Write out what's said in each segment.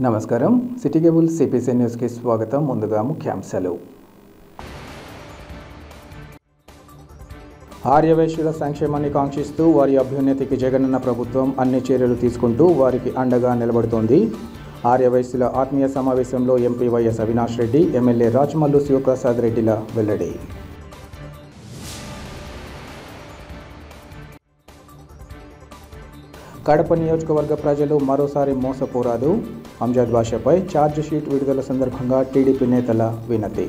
నమస్కారం city cable CPC న్యూస్కి స్వాగతం ముందుగా ముఖ్యాంశాలు ఆర్యవైశ్యుల సంక్షేమాన్ని కాంక్షిస్తూ వారి అభ్యున్నతికి జగనన్న ప్రభుత్వం అన్ని చర్యలు తీసుకుంటూ వారికి అండగా నిలబడుతోంది ఆర్యవైశ్యుల ఆత్మీయ సమావేశంలో MP YS Avinash Reddy MLA Rajamallu Sivaprasad రెడ్డిల వెల్లడి కడప నియోజకవర్గ ప్రజలు మరోసారి మోసపోరాదు అంజాద్ భాషపై ఛార్జ్ షీట్ విడుదల సందర్భంగా టీడీపీ నేతల వినతి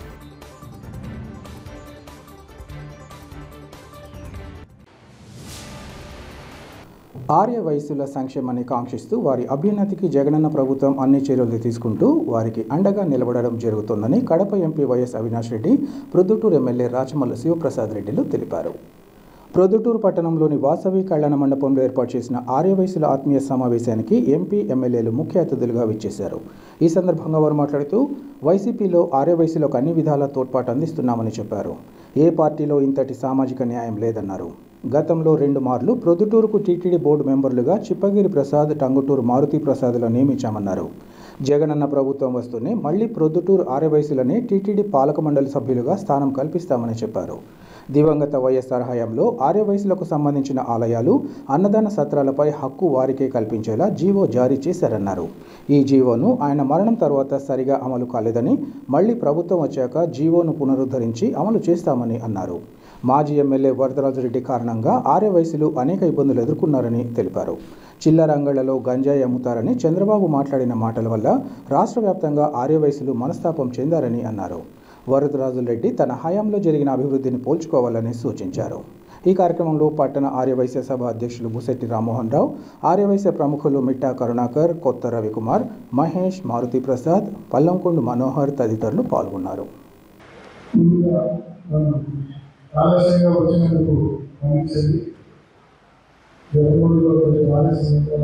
ఆర్య వయస్సుల సంక్షేమాన్ని కాంక్షిస్తూ వారి అభ్యున్నతికి జగనన్న ప్రభుత్వం అన్ని చర్యలు తీసుకుంటూ వారికి అండగా నిలబడడం జరుగుతోందని Kadapa MP YS Avinash Reddy Proddatur MLA Rachamallu Sivaprasad రెడ్డిలు తెలిపారు ప్రొద్దుటూరు పట్టణంలోని వాసవి కళ్యాణ మండపంలో ఏర్పాటు చేసిన ఆర్యవయసుల ఆత్మీయ సమావేశానికి ఎంపీ ఎమ్మెల్యేలు ముఖ్య అతిథులుగా విచ్చేశారు ఈ సందర్భంగా వారు మాట్లాడుతూ వైసీపీలో ఆర్యవయసులకు అన్ని విధాల తోడ్పాటు అందిస్తున్నామని చెప్పారు ఏ పార్టీలో ఇంతటి సామాజిక న్యాయం లేదన్నారు గతంలో రెండు మార్లు ప్రొద్దుటూరుకు టీటీడీ బోర్డు మెంబర్లుగా చిప్పగిరి ప్రసాద్ టంగుటూరు మారుతి ప్రసాద్లను నియమించామన్నారు జగనన్న ప్రభుత్వం వస్తూనే మళ్లీ ప్రొద్దుటూరు ఆర్యవయసులనే టీటీడీ పాలక మండలి సభ్యులుగా స్థానం కల్పిస్తామని చెప్పారు దివంగత వైఎస్ఆర్ హయాంలో ఆర్యవయసులకు సంబంధించిన ఆలయాలు అన్నదాన సత్రాలపై హక్కు వారికే కల్పించేలా జీవో జారీ చేశారన్నారు ఈ జీవోను ఆయన మరణం తర్వాత సరిగా అమలు కాలేదని మళ్లీ ప్రభుత్వం వచ్చాక జీవోను పునరుద్ధరించి అమలు చేస్తామని అన్నారు మాజీ ఎమ్మెల్యే వరదరాజురెడ్డి కారణంగా ఆర్యవయసులు అనేక ఇబ్బందులు ఎదుర్కొన్నారని తెలిపారు చిల్లర అంగళ్లలో గంజాయి అమ్ముతారని చంద్రబాబు మాట్లాడిన మాటల వల్ల రాష్ట్ర వ్యాప్తంగా ఆర్యవయసులు మనస్తాపం చెందారని అన్నారు వరదరాజులరెడ్డి తన హయాంలో జరిగిన అభివృద్ధిని పోల్చుకోవాలని సూచించారు ఈ కార్యక్రమంలో పట్టణ ఆర్యవైశ్య సభ అధ్యక్షులు బుసెట్టి రామ్మోహన్ రావు ఆర్యవైశ్య ప్రముఖులు మిట్టా కరుణాకర్ కొత్త రవికుమార్ మహేష్ మారుతి ప్రసాద్ పల్లంకొండు మనోహర్ తదితరులు పాల్గొన్నారు ముందుగా మనం ఆలస్యంగా వచ్చినందుకు గమనించండి జగన్మోహన్లో కొంచెం ఆలస్యంగా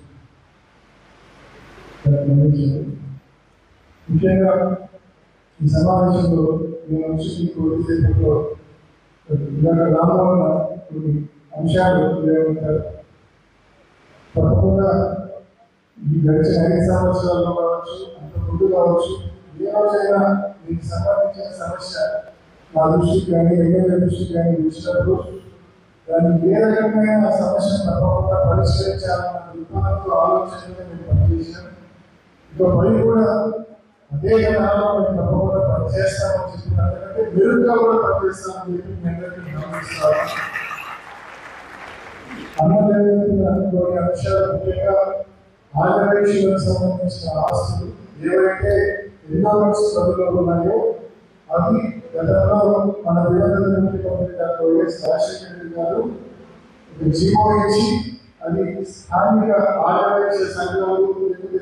గమనించండి ముఖ్యంగా ఈ సమావేశంలో నేను వచ్చి మీకు కొద్దిసేపట్లో ఇలాగ రామవల్ల కొన్ని అంశాలు లేవంటారు తప్పకుండా ఈ గడిచిన ఐదు సంవత్సరాల్లో కావచ్చు అంత ముందు కావచ్చు ఏ రోజైనా మీకు సంబంధించిన సమస్య నా దృష్టికి కానీ ఎమ్మెల్యే దృష్టికి కానీ వచ్చినప్పుడు దాన్ని ఏ రకమైన సమస్య తప్పకుండా పరిష్కరించాలన్న దృక్పథంతో ఆలోచనగా నేను పనిచేశాను ఇక పని కూడా అదే విధానంలో మేము తప్పకుండా పనిచేస్తామని చెప్పినారు ఎందుకంటే మెరుగ్గా కూడా పనిచేస్తామని చెప్పి మీ అందరికీ గమనిస్తాను అన్నదేవుని అంశాలు ముఖ్యంగా ఆంధ్రప్రదేశ్లకు సంబంధించిన ఆస్తులు ఏవైతే ఎన్నో పనులు ఉన్నాయో అవి గతంలో మన విడుదల ముఖ్యమంత్రి డాక్టర్ వైఎస్ రాజశేఖర రెడ్డి గారు ఒక జీవో ఇచ్చి అది స్థానిక ఆంధ్రప్రదేశ్ సంఘాలు లేకపోతే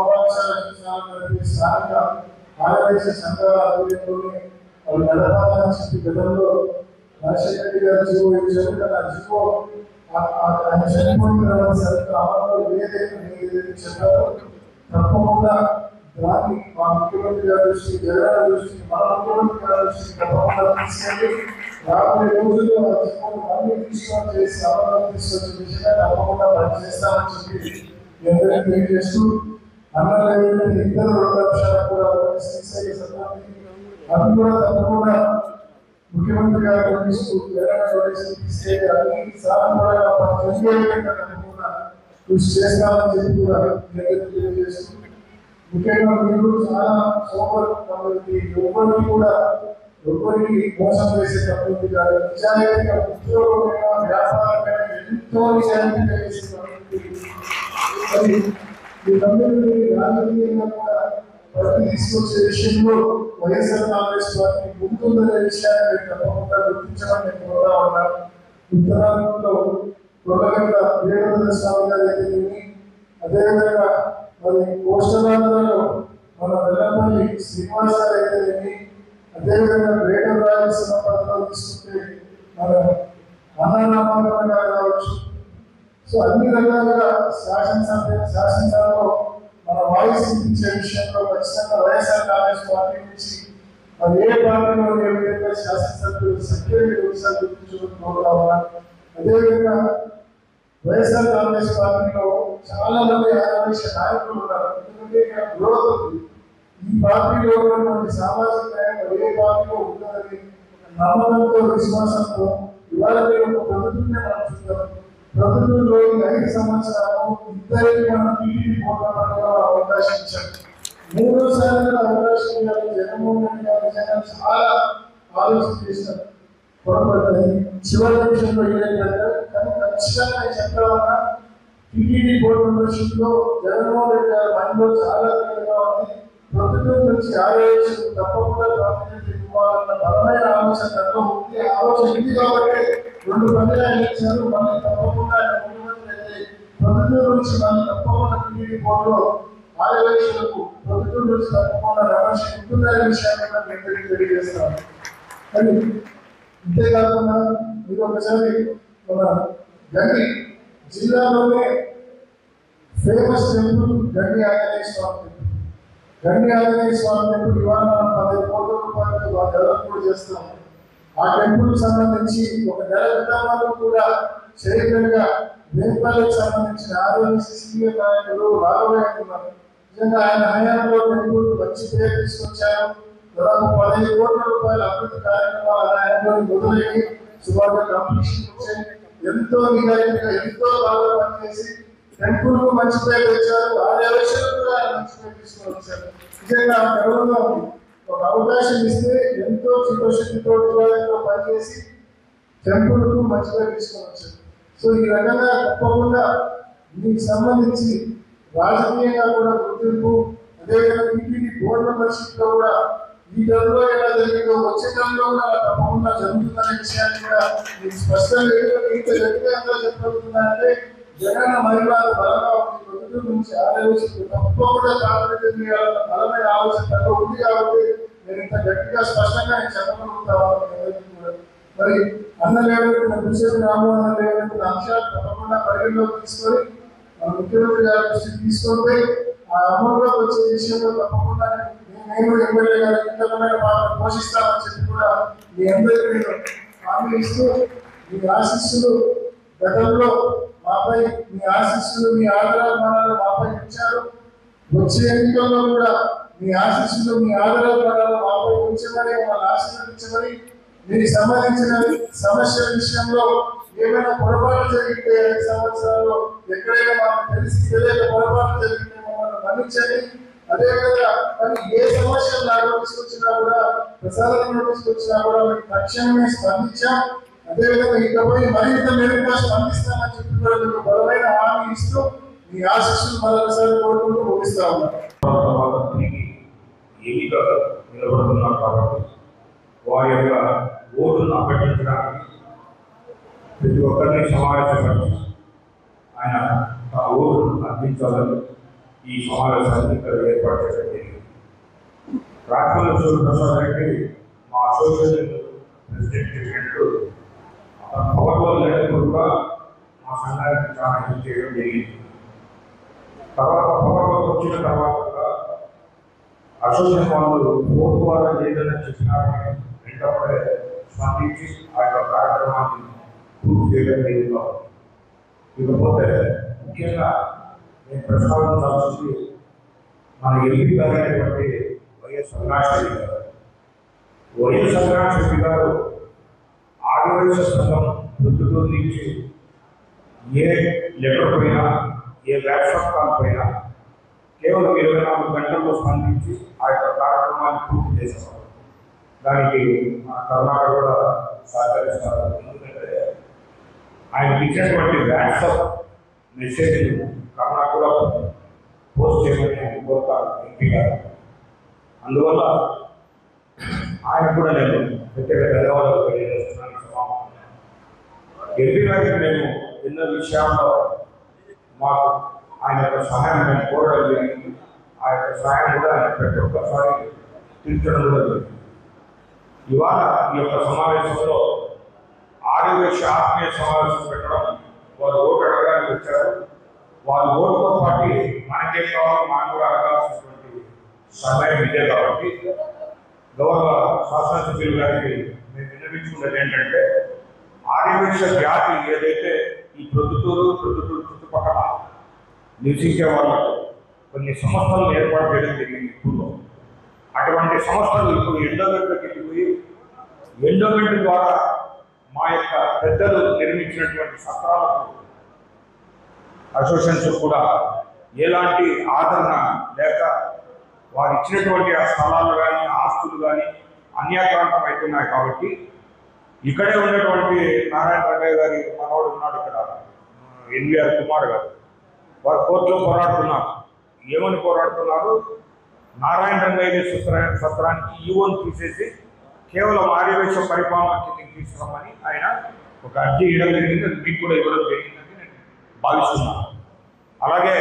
సమావేశాల స్థానిక ఆంధ్రప్రదేశ్ సంఘాల ఆధ్వర్యంలోనే వాళ్ళు నడపాలని చెప్పి గతంలో రాజశేఖర రెడ్డి గారు జీవో ఇచ్చారు కానీ ఆ జీవో ఆ- ఆ- ఆయన చనిపోయిన తర్వాత సరిగ్గా అమలు ఏదైతే ఏదైతే చెప్పారో తప్పకుండా దాన్ని మా ముఖ్యమంత్రి గారి దృష్టికి జగన్ దృష్టికి మన ముఖ్యమంత్రి గారి దృష్టికి తప్పకుండా తీసుకెళ్ళి రాబోయే రోజుల్లో ఆ జీవోను మళ్ళీ తీసుకొని చేసి అమలు తీసుకొచ్చే విషయంగా తప్పకుండా పనిచేస్తామని చెప్పి మీ అందరికీ తెలియజేస్తూ అన్నలేని ఇద్దరు రెండు అంశాలు కూడా శ్రీశైల సంబంధించి అవి కూడా తప్పకుండా ముఖ్యమంత్రి గారు గమనిస్తూ తెలంగాణ ప్రదేశం తీసుకెళ్లి అన్ని సాధారణ తప్పకుండా కృషి చేస్తామని చెప్పి కూడా మీ అందరికీ తెలియజేస్తూ ముఖ్యంగా మీరు చాలా సోమరు కాబట్టి ఎవరికి కూడా ఎవరికి మోసం చేసే తప్పదు కాదు నిజాయితీగా ఉద్యోగమైన వ్యాపారమైన ఎంతో నిజాయితీగా చేసే తప్పదు. మరి ఈ తమ్ముడిని రాజకీయంగా కూడా ప్రతి తీసుకొచ్చే విషయంలో వైఎస్ఆర్ కాంగ్రెస్ పార్టీ ముందుందనే విషయాన్ని మీరు తప్పకుండా గుర్తించడం నేను కోరుతా ఉన్నాను ఉత్తరాంధ్రలో కొల్లగడ్డ వీరభద్ర స్వామి గారి అయితేనేమి అదేవిధంగా మరి కోస్టలాంధ్రలో మన వెల్లపల్లి శ్రీనివాస గారు అయితేనేమి అదేవిధంగా గ్రేటర్ రాయలసీమ ప్రాంతంలో తీసుకుంటే మన అన్నరామారావు గారు కావచ్చు సో అన్ని రకాలుగా శాసనసభ శాసనసభలో మన వాయిస్ వినిపించే విషయంలో ఖచ్చితంగా వైఎస్ఆర్ కాంగ్రెస్ పార్టీ నుంచి మరి ఏ పార్టీలో ఏ విధంగా శాసనసభ్యులు సఖ్యంగా ఒకసారి గుర్తించుకుని కోరుతా ఉన్నా అదేవిధంగా వైఎస్ఆర్ కాంగ్రెస్ పార్టీలో చాలా మంది ఆదర్శ నాయకులు ఉన్నారు ఎందుకంటే ఇక్కడ గ్రోత్ ఉంది ఈ పార్టీలో ఉన్నటువంటి సామాజిక న్యాయం ఏ పార్టీలో ఉన్నదని నమ్మకంతో విశ్వాసంతో ఇవాళ మేము ప్రభుత్వమే మనం చూస్తాం ప్రభుత్వంలో ఈ ఐదు సంవత్సరాలు ఇద్దరికి మనం టీడీపీ పోటీ అవకాశం ఇచ్చాం మూడోసారి కూడా అవకాశం ఇవ్వాలి జగన్మోహన్ రెడ్డి గారు నిజంగా చాలా ఆలోచన చేశారు పొరపడ్డది చివరి నిమిషంలో ఏదైతే కానీ ఖచ్చితంగా నేను చెప్పాలన్నా టీటీడీ బోర్డు మెంబర్షిప్ లో జగన్మోహన్ రెడ్డి గారి మైండ్లో చాలా క్లియర్గా ఉంది ప్రభుత్వం నుంచి ఆదేశం తప్పకుండా ప్రాధాన్యత ఇవ్వాలన్న బలమైన ఆలోచన తనలో ఉంది ఆ ఆలోచన ఉంది కాబట్టి రెండు పర్యాలు ఇచ్చారు మళ్ళీ తప్పకుండా ఆయన ముఖ్యమంత్రి అయితే ప్రభుత్వం నుంచి మళ్ళీ తప్పకుండా టీటీడీ బోర్డులో ఆదేశాలకు ప్రభుత్వం నుంచి తప్పకుండా రమేష్ ఉంటుందనే విషయాన్ని నేను మీకు తెలియజేస్తాను కానీ అంతేకాకుండా మీరు ఒకసారి మన గండి జిల్లాలోనే ఫేమస్ టెంపుల్ గండి ఆంజనేయ స్వామి టెంపుల్ గండి ఆంజనేయ స్వామి టెంపుల్ ఇవాళ మనం పదిహేను కోట్ల రూపాయలతో బాగా డెవలప్ కూడా చేస్తాం ఆ టెంపుల్ సంబంధించి ఒక నెల క్రితం కూడా చేయగలిగా వేపాలకు సంబంధించిన ఆరోగ్య సీనియర్ నాయకులు రాఘవయ్య ఉన్నారు నిజంగా ఆయన హయాంలో టెంపుల్ మంచి పేరు తీసుకొచ్చారు దాదాపు పదిహేను కోట్ల రూపాయల అభివృద్ధి కార్యక్రమాలు ఆయనలో మొదలయ్యి సుమారుగా కంప్లీషన్ వచ్చాయి ఎంతో నిజాయితీగా ఎంతో బాగా పనిచేసి టెంపుల్ కు మంచి పేరు తెచ్చారు ఆర్యవేశాలు కూడా ఆయన మంచి పేరు తీసుకొని వచ్చారు నిజంగా గర్వంగా ఉంది ఒక అవకాశం ఇస్తే ఎంతో చిత్తశుద్ధితో విధానంతో పనిచేసి టెంపుల్ కు మంచి పేరు తీసుకొని వచ్చారు సో ఈ రకంగా తప్పకుండా దీనికి సంబంధించి రాజకీయంగా కూడా గుర్తింపు అదేవిధంగా టీటీడీ బోర్డు మెంబర్షిప్ లో కూడా ఈ టర్మ్లో ఎలా జరిగిందో వచ్చే టర్మ్లో కూడా అలా తప్పకుండా జరుగుతుందనే విషయాన్ని కూడా మీకు స్పష్టంగా ఎందుకంటే ఇంత గట్టిగా చెప్పగలుగుతున్నారంటే జగన్ మహిళ బలంగా ఉంది ప్రభుత్వం నుంచి ఆలోచన తప్పకుండా కాపాడే చేయాలన్న బలమైన ఆలోచన తనలో ఉంది కాబట్టి నేను ఇంత గట్టిగా స్పష్టంగా నేను చెప్పగలుగుతాను మీ అందరికీ కూడా. మరి అన్న లేవనెత్తిన బిషప్ రామోహన్ అన్న లేవనెత్తిన అంశాలు తప్పకుండా పరిగణలోకి తీసుకొని మన ముఖ్యమంత్రి గారి దృష్టికి తీసుకొని పోయి ఆ అమలులోకి వచ్చే విషయంలో తప్పకుండా నేను ఎమ్మెల్యే గారు కీలకమైన పాత్ర పోషిస్తామని చెప్పి కూడా మీ అందరికీ నేను హామీ ఇస్తూ మీ ఆశీస్సులు గతంలో మాపై మీ ఆశీస్సులు మీ ఆదరాభిమానాలు మాపై ఇచ్చారు వచ్చే ఎన్నికల్లో కూడా మీ ఆశీస్సులు మీ ఆదరాభిమానాలు మాపై ఉంచమని మమ్మల్ని ఆశీర్వదించమని మీకు సంబంధించిన సమస్యల విషయంలో ఏమైనా పొరపాటు జరిగితే ఐదు సంవత్సరాల్లో ఎక్కడైనా మాకు తెలిసి తెలియక పొరపాటు జరిగితే మమ్మల్ని మన్నించండి అదేవిధంగా మరి ఏ సమస్యలు నా నోటీస్కి వచ్చినా కూడా ప్రసాదం నోటీస్కి వచ్చినా కూడా మేము తక్షణమే స్పందించాం అదేవిధంగా ఇకపై మరింత మెరుగుగా స్పందిస్తామని చెప్పి కూడా మీకు బలమైన హామీ ఇస్తూ మీ ఆశీస్సులు మరొకసారి కోరుకుంటూ ముగిస్తా ఉన్నాను తర్వాత తిరిగి ఎన్నిక నిలబడుతున్నారు కాబట్టి వారి యొక్క ఓటును అభ్యర్థించడానికి ప్రతి ఒక్కరిని సమావేశపరిచి ఆయన తన ఓటును అందించాలని ఈ సమావేశాన్ని ఇక్కడ ఏర్పాటు చేయడం జరిగింది రాజమౌళి సూర్యప్రసాద్ రెడ్డి మా అసోసియేషన్ ప్రెసిడెంట్ చెప్పినట్టు అతను పవర్లో లేకుండా మా సంఘానికి చాలా హెల్ప్ చేయడం జరిగింది తర్వాత పవర్లోకి వచ్చిన తర్వాత కూడా అసోసియేషన్ వాళ్ళు ఫోన్ ద్వారా ఏదైనా చెప్పినారని వెంటనే స్పందించి ఆ యొక్క కార్యక్రమాన్ని పూర్తి చేయడం జరిగింది ఇకపోతే ముఖ్యంగా నేను ప్రస్తావించాల్సింది మన ఎంపీ గారు అయినటువంటి వైఎస్ అవినాష్ రెడ్డి గారు వైఎస్ అవినాష్ రెడ్డి గారు ఆదివాసీ సంఘం ప్రొద్దుటూరు నుంచి ఏ లెటర్ పైన ఏ వాట్సాప్ కాల్ పైన కేవలం ఇరవై నాలుగు గంటల్లో స్పందించి ఆ యొక్క కార్యక్రమాన్ని పూర్తి చేసేవారు దానికి మన కర్ణాటక కూడా సహకరిస్తారు ఎందుకంటే ఆయన ఇచ్చినటువంటి వాట్సాప్ మెసేజ్ కర్ణాటక కూడా పోస్ట్ చేయమని ఆయన కోరుతారు ఎంపీ గారు అందువల్ల ఆయన కూడా నేను ప్రత్యేక ధన్యవాదాలు తెలియజేస్తున్నాను ఈ సమావేశంలో. ఎంపీ గారికి మేము ఎన్నో విషయాల్లో మాకు ఆయన యొక్క సహాయం మేము కోరడం జరిగింది ఆ యొక్క సహాయం కూడా ఆయన ప్రతి ఒక్కసారి తీర్చడం కూడా జరిగింది ఇవాళ ఈ యొక్క సమావేశంలో ఆర్యవేశ ఆత్మీయ సమావేశం పెట్టడం వారు ఓటు అడగడానికి వచ్చారు వారి ఓటుతో పాటు మనకేం కావాలో మనం కూడా అడగాల్సినటువంటి సమయం ఇదే కాబట్టి గౌరవ శాసనసభ్యులు గారికి మేము విన్నవించుకున్నది ఏంటంటే ఆర్యవేశ జాతి ఏదైతే ఈ ప్రొద్దుటూరు ప్రొద్దుటూరు చుట్టుపక్కల నివసించే వాళ్ళకు కొన్ని సంస్థలను ఏర్పాటు చేయడం జరిగింది ఇప్పుడు అటువంటి సంస్థలు ఇప్పుడు ఎండోమెంట్లోకి వెళ్ళిపోయి ఎండోమెంట్ ద్వారా మా యొక్క పెద్దలు నిర్మించినటువంటి సత్రాలకు అసోసియేషన్స్ కూడా ఎలాంటి ఆదరణ లేక వారు ఇచ్చినటువంటి ఆ స్థలాలు కానీ ఆస్తులు కానీ అన్యాక్రాంతం అవుతున్నాయి కాబట్టి ఇక్కడే ఉన్నటువంటి నారాయణ రంగయ్య గారి మనవాడు ఉన్నాడు ఇక్కడ ఎన్వీఆర్ కుమార్ గారు వారు కోర్టులో పోరాడుతున్నారు ఏమని పోరాడుతున్నారు నారాయణ రంగయ్య సత్ర సత్రానికి ఈవోని తీసేసి కేవలం ఆర్యవేశ పరిపాలన కిందకి తీసుకురమ్మని ఆయన ఒక అర్జీ ఇవ్వడం జరిగింది అది మీకు కూడా ఇవ్వడం జరిగిందని నేను భావిస్తున్నాను అలాగే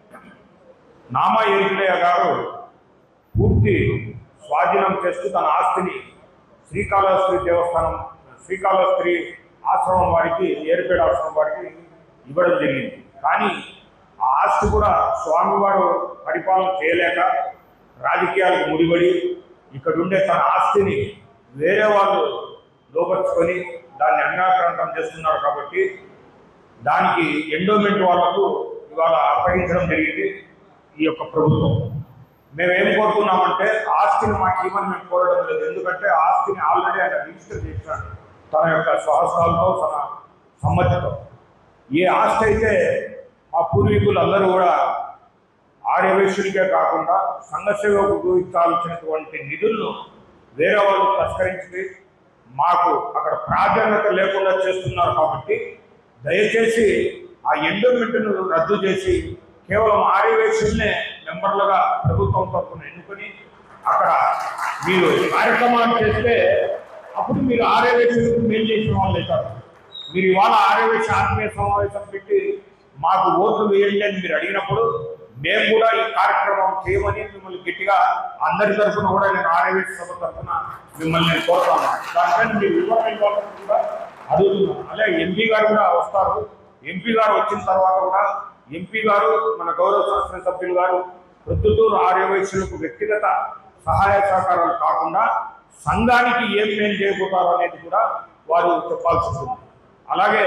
నామా ఏరికలయ్య గారు పూర్తి స్వాధీనం చేస్తూ తన ఆస్తిని శ్రీకాళహస్తి దేవస్థానం శ్రీకాళహస్తి ఆశ్రమం వారికి ఏరుపేట ఆశ్రమం వారికి ఇవ్వడం జరిగింది కానీ ఆ ఆస్తి కూడా స్వామివారు పరిపాలన చేయలేక రాజకీయాలకు ముడిపడి ఇక్కడ ఉండే తన ఆస్తిని వేరే వాళ్ళు లోపరుచుకొని దాన్ని అన్యాక్రాంతం చేస్తున్నారు కాబట్టి దానికి ఎండోమెంట్ వాళ్లకు ఇవాళ అప్పగించడం జరిగింది ఈ యొక్క ప్రభుత్వం మేము ఏం కోరుతున్నామంటే ఆస్తిని మాకు ఇవ్వని మేము కోరడం లేదు ఎందుకంటే ఆస్తిని ఆల్రెడీ ఆయన రిజిస్టర్ చేశాడు తన యొక్క స్వహస్తాలతో తన సమ్మతితో ఏ ఆస్తి అయితే మా పూర్వీకులు అందరూ కూడా ఆర్యవేశ్యుడికే కాకుండా సంఘసేవకు ఉపయోగించాల్సినటువంటి నిధులను వేరే వాళ్ళు తస్కరించి మాకు అక్కడ ప్రాధాన్యత లేకుండా చేస్తున్నారు కాబట్టి దయచేసి ఆ ఎండోమెంట్ను రద్దు చేసి కేవలం ఆర్యవేశ్యుల్నే మెంబర్లుగా ప్రభుత్వం తరఫున ఎన్నుకొని అక్కడ మీరు కార్యక్రమాలు చేస్తే అప్పుడు మీరు ఆర్యవేశ్యులకు మేలు చేసిన వాళ్ళు అవుతారు మీరు ఇవాళ ఆర్యవేశ ఆత్మీయ సమావేశం పెట్టి మాకు ఓట్లు వేయండి అని మీరు అడిగినప్పుడు మేము కూడా ఈ కార్యక్రమం చేయమని మిమ్మల్ని గట్టిగా అందరి తరఫున కూడా నేను ఆర్యవేశ సభ తరఫున మిమ్మల్ని నేను కోరుతాను దానిపైన మీరు వివరణ ఇవ్వాలని కూడా అడుగుతున్నాను అలాగే ఎంపీ గారు కూడా వస్తారు ఎంపీ గారు వచ్చిన తర్వాత కూడా ఎంపీ గారు మన గౌరవ శాసనసభ్యులు గారు ప్రొద్దుటూరు ఆర్యవైశ్యులకు వ్యక్తిగత సహాయ సహకారాలు కాకుండా సంఘానికి ఏం మేలు చేయబోతారు అనేది కూడా వారు చెప్పాల్సి ఉంటుంది అలాగే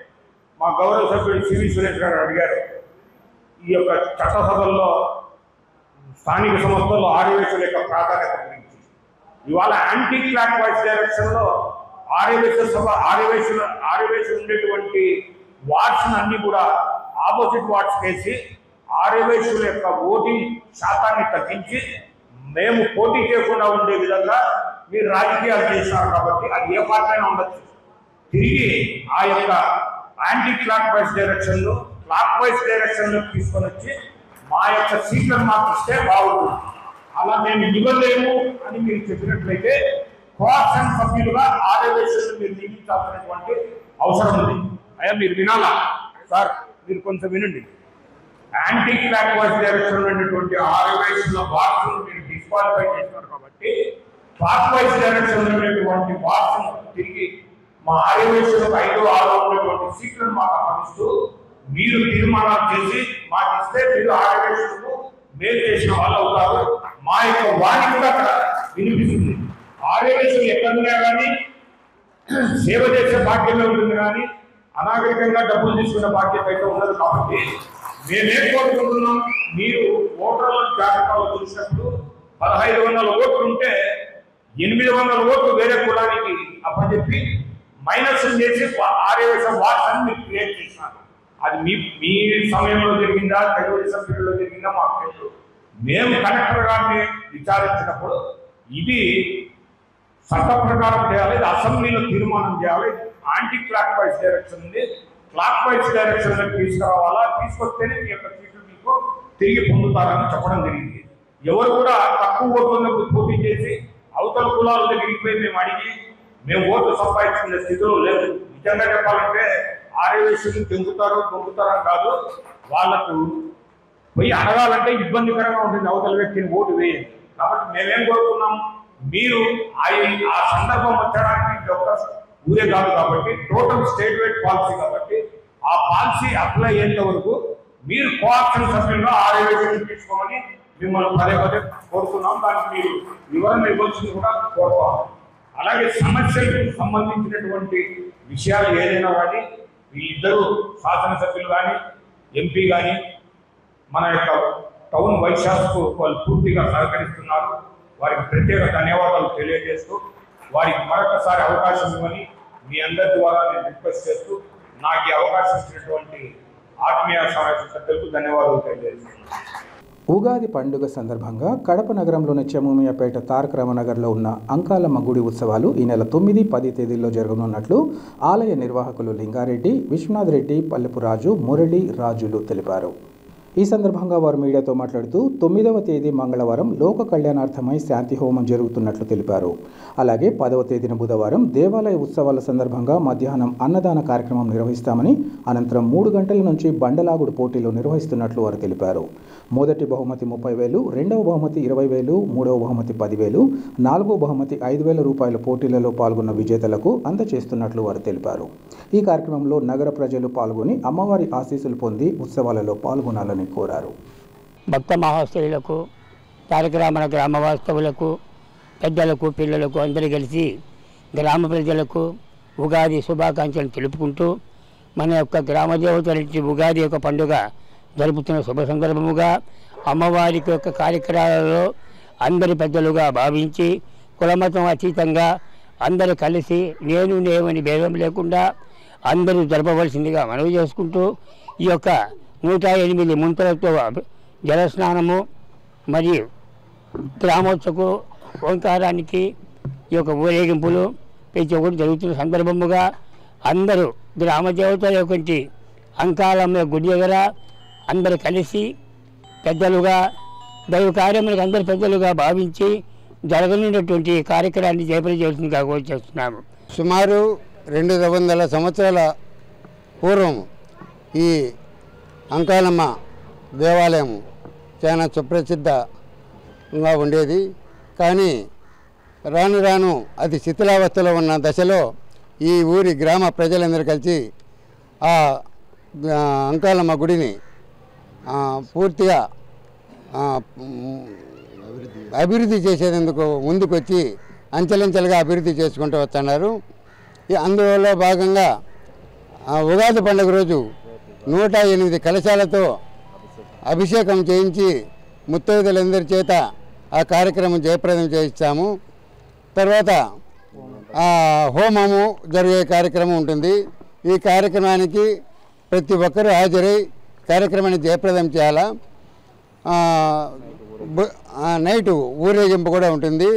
మా గౌరవ సభ్యుడు సివి సురేష్ గారు అడిగారు ఈ యొక్క చట్టసభల్లో స్థానిక సంస్థల్లో ఆర్యవేశుల యొక్క ప్రాధాన్యత గురించి ఇవాళ యాంటీ క్లాక్ వైస్ డైరెక్షన్ లో ఆర్యవేశ సభ ఆర్యవేశుల ఆర్యవేశ ఉండేటువంటి వార్డ్స్ అన్ని కూడా ఆపోజిట్ వార్డ్స్ వేసి ఆర్యవేశుల యొక్క ఓటింగ్ శాతాన్ని తగ్గించి మేము పోటీ చేయకుండా ఉండే విధంగా మీరు రాజకీయాలు చేస్తున్నారు కాబట్టి అది ఏ పార్టీ అయినా ఉండొచ్చు తిరిగి ఆ యొక్క యాంటీ క్లాక్ వైజ్ డైరెక్షన్ లో క్లాక్ వైజ్ డైరెక్షన్ లో తీసుకొని వచ్చి మా యొక్క సీట్లను మాకు ఇస్తే బాగుంటుంది అలా మేము ఇవ్వలేము అని మీరు చెప్పినట్లయితే కోఆప్షన్ సభ్యులుగా ఆర్యవేశంలో మీరు నియమించాల్సినటువంటి అవసరం ఉంది అయ్యా మీరు వినాలా సార్ మీరు కొంచెం వినండి యాంటీ క్లాక్ వైజ్ డైరెక్షన్ ఉన్నటువంటి ఆర్యవేశంలో బాక్స్ మీరు డిస్క్వాలిఫై చేస్తున్నారు కాబట్టి క్లాక్ వైజ్ డైరెక్షన్ ఉన్నటువంటి బాక్స్ తిరిగి మా ఆర్యవేశంలో ఐదు ఆరు ఉన్నటువంటి సీట్లను మాకు అప్పగిస్తూ మీరు తీర్మానాలు చేసి మాకు ఇస్తే మీరు ఆర్యవేశంలో మేలు చేసిన వాళ్ళు అవుతారు మా యొక్క వాణి కూడా అక్కడ వినిపిస్తుంది ఆర్యవేశం ఎక్కడున్నా కానీ సేవ చేసే బాధ్యత ఉంటుంది కానీ అనాగరికంగా డబ్బులు తీసుకునే బాధ్యత అయితే ఉండదు కాబట్టి మేమేం కోరుకుంటున్నాం మీరు ఓటర్ల జాబితాలో చూసినప్పుడు పదహైదు వందల ఓట్లు ఉంటే ఎనిమిది వందల ఓట్లు వేరే కులానికి అప్పచెప్పి మైనస్ చేసి ఆర్యవేశం వాట్స్ అని మీరు క్రియేట్ చేసినారు అది మీ మీ సమయంలో జరిగిందా తెలుగుదేశం పీరియడ్లో జరిగిందా మాకు తెలియదు మేము కలెక్టర్ గారిని విచారించినప్పుడు ఇది చట్ట ప్రకారం చేయాలి ఇది అసెంబ్లీలో తీర్మానం చేయాలి యాంటీ క్లాక్ వైజ్ డైరెక్షన్ ఉంది క్లాక్ వైజ్ డైరెక్షన్ లో తీసుకురావాలా తీసుకొస్తేనే మీ యొక్క సీట్లు మీకు తిరిగి పొందుతారని చెప్పడం జరిగింది ఎవరు కూడా తక్కువ ఓట్లను పోటీ చేసి అవతల కులాల దగ్గరికి పోయి మేము అడిగి మేము ఓట్లు సంపాదించుకునే స్థితిలో లేదు నిజంగా చెప్పాలంటే ఆర్యవేశ్యులు దొంగుతారు దొంగుతారని కాదు వాళ్ళకు పోయి అడగాలంటే ఇబ్బందికరంగా ఉంటుంది అవతల వ్యక్తిని ఓటు వేయండి కాబట్టి మేమేం కోరుకున్నాం మీరు ఆ ఆ సందర్భం వచ్చడానికి ఇది ఒక్క ఊరే కాదు కాబట్టి టోటల్ స్టేట్ వైడ్ పాలసీ కాబట్టి ఆ పాలసీ అప్లై అయ్యేంత వరకు మీరు కోఆప్షన్ సభ్యులుగా ఆర్యవేశం తీసుకోమని మిమ్మల్ని పదే పదే కోరుతున్నాం దానికి మీరు వివరణ ఇవ్వాల్సింది కూడా కోరుకోవాలి అలాగే సమస్యలకు సంబంధించినటువంటి విషయాలు ఏదైనా కానీ వీళ్ళిద్దరూ శాసనసభ్యులు కానీ ఎంపీ కానీ మన యొక్క టౌన్ వైశాఖకు వాళ్ళు పూర్తిగా సహకరిస్తున్నారు వారికి ప్రత్యేక ధన్యవాదాలు తెలియజేస్తూ వారికి మరొకసారి అవకాశం ఇవ్వని మీ అందరి ద్వారా నేను రిక్వెస్ట్ చేస్తూ నాకు ఈ అవకాశం ఇచ్చినటువంటి ఆత్మీయ సమావేశ సభ్యులకు ధన్యవాదాలు తెలియజేస్తున్నాను ఉగాది పండుగ సందర్భంగా కడప నగరంలోని చెమూమియాపేట తారక రామనగర్లో ఉన్న అంకాలమ్మ గుడి ఉత్సవాలు ఈ నెల తొమ్మిది పది తేదీల్లో జరగనున్నట్లు ఆలయ నిర్వాహకులు లింగారెడ్డి విశ్వనాథ్ రెడ్డి పల్లెపు రాజు మురళి రాజులు తెలిపారు ఈ సందర్భంగా వారు మీడియాతో మాట్లాడుతూ తొమ్మిదవ తేదీ మంగళవారం లోక కళ్యాణార్థమై శాంతి హోమం జరుగుతున్నట్లు తెలిపారు అలాగే పదవ తేదీన బుధవారం దేవాలయ ఉత్సవాల సందర్భంగా మధ్యాహ్నం అన్నదాన కార్యక్రమం నిర్వహిస్తామని అనంతరం మూడు గంటల నుంచి బండలాగుడు పోటీలు నిర్వహిస్తున్నట్లు వారు తెలిపారు మొదటి బహుమతి ముప్పై వేలు రెండవ బహుమతి ఇరవై వేలు మూడవ బహుమతి పదివేలు నాలుగవ బహుమతి ఐదు వేల రూపాయల పోటీలలో పాల్గొన్న విజేతలకు అందజేస్తున్నట్లు వారు తెలిపారు ఈ కార్యక్రమంలో నగర ప్రజలు పాల్గొని అమ్మవారి ఆశీస్సులు పొంది ఉత్సవాలలో పాల్గొనాలని కోరారు భక్త మహోత్సవులకు తారక రామణ గ్రామ వాస్తవులకు పెద్దలకు పిల్లలకు అందరూ కలిసి గ్రామ ప్రజలకు ఉగాది శుభాకాంక్షలు తెలుపుకుంటూ మన యొక్క గ్రామ దేవతల నుంచి ఉగాది యొక్క పండుగ జరుపుతున్న శుభ సందర్భముగా అమ్మవారికి యొక్క కార్యక్రమాలలో అందరి పెద్దలుగా భావించి కులమతం అతీతంగా అందరూ కలిసి నేను నేమని భేదం లేకుండా అందరూ జరపవలసిందిగా మనవి చేసుకుంటూ ఈ యొక్క నూట ఎనిమిది ముంతలతో జలస్నానము మరియు గ్రామోత్సవకు ఓంకారానికి ఈ యొక్క ఊరేగింపులు ప్రతి ఒక్కటి జరుగుతున్న సందర్భముగా అందరూ గ్రామ దేవతల యొక్క అంకాలమ్మ గుడి దగ్గర అందరూ కలిసి పెద్దలుగా దైవ కార్యములకు అందరు పెద్దలుగా భావించి జరగనున్నటువంటి కార్యక్రమాన్ని జయప్రద చేస్తుందిగా కోరి చేస్తున్నాము సుమారు రెండు వందల సంవత్సరాల పూర్వం ఈ అంకాలమ్మ దేవాలయం చాలా సుప్రసిద్ధంగా ఉండేది కానీ రాను రాను అది శిథిలావస్థలో ఉన్న దశలో ఈ ఊరి గ్రామ ప్రజలందరూ కలిసి ఆ ఆ, అంకాలమ్మ గుడిని ఆ, పూర్తిగా ఆ, మ్, అభివృద్ధి చేసేందుకు ముందుకొచ్చి అంచెలంచెలుగా అభివృద్ధి చేసుకుంటూ వస్తున్నారు ఈ అందువల్ల భాగంగా ఆ ఉగాది పండుగ రోజు నూట ఎనిమిది కలశాలతో అభిషేకం చేయించి ముత్తైదులందరి చేత ఆ కార్యక్రమం జయప్రదం చేయిస్తాము తర్వాత ఆ, హోమము జరిగే కార్యక్రమం ఉంటుంది ఈ కార్యక్రమానికి ప్రతి ఒక్కరూ హాజరై కార్యక్రమాన్ని జయప్రదం చేయాలా ఆ, బు- ఆ, నైటు ఊరేగింపు కూడా ఉంటుంది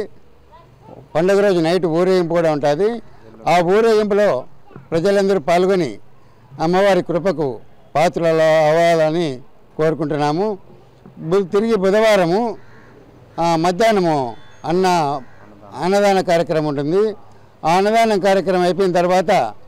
పండుగ రోజు నైట్ ఊరేగింపు కూడా ఉంటుంది ఆ ఊరేగింపులో ప్రజలందరూ పాల్గొని అమ్మవారి కృపకు పాత్రలు అవ్వాలని కోరుకుంటున్నాము బు- తిరిగి బుధవారము ఆ, మధ్యాహ్నము అన్న అన్నదాన కార్యక్రమం ఉంటుంది ఆ అన్నదానం కార్యక్రమం అయిపోయిన తర్వాత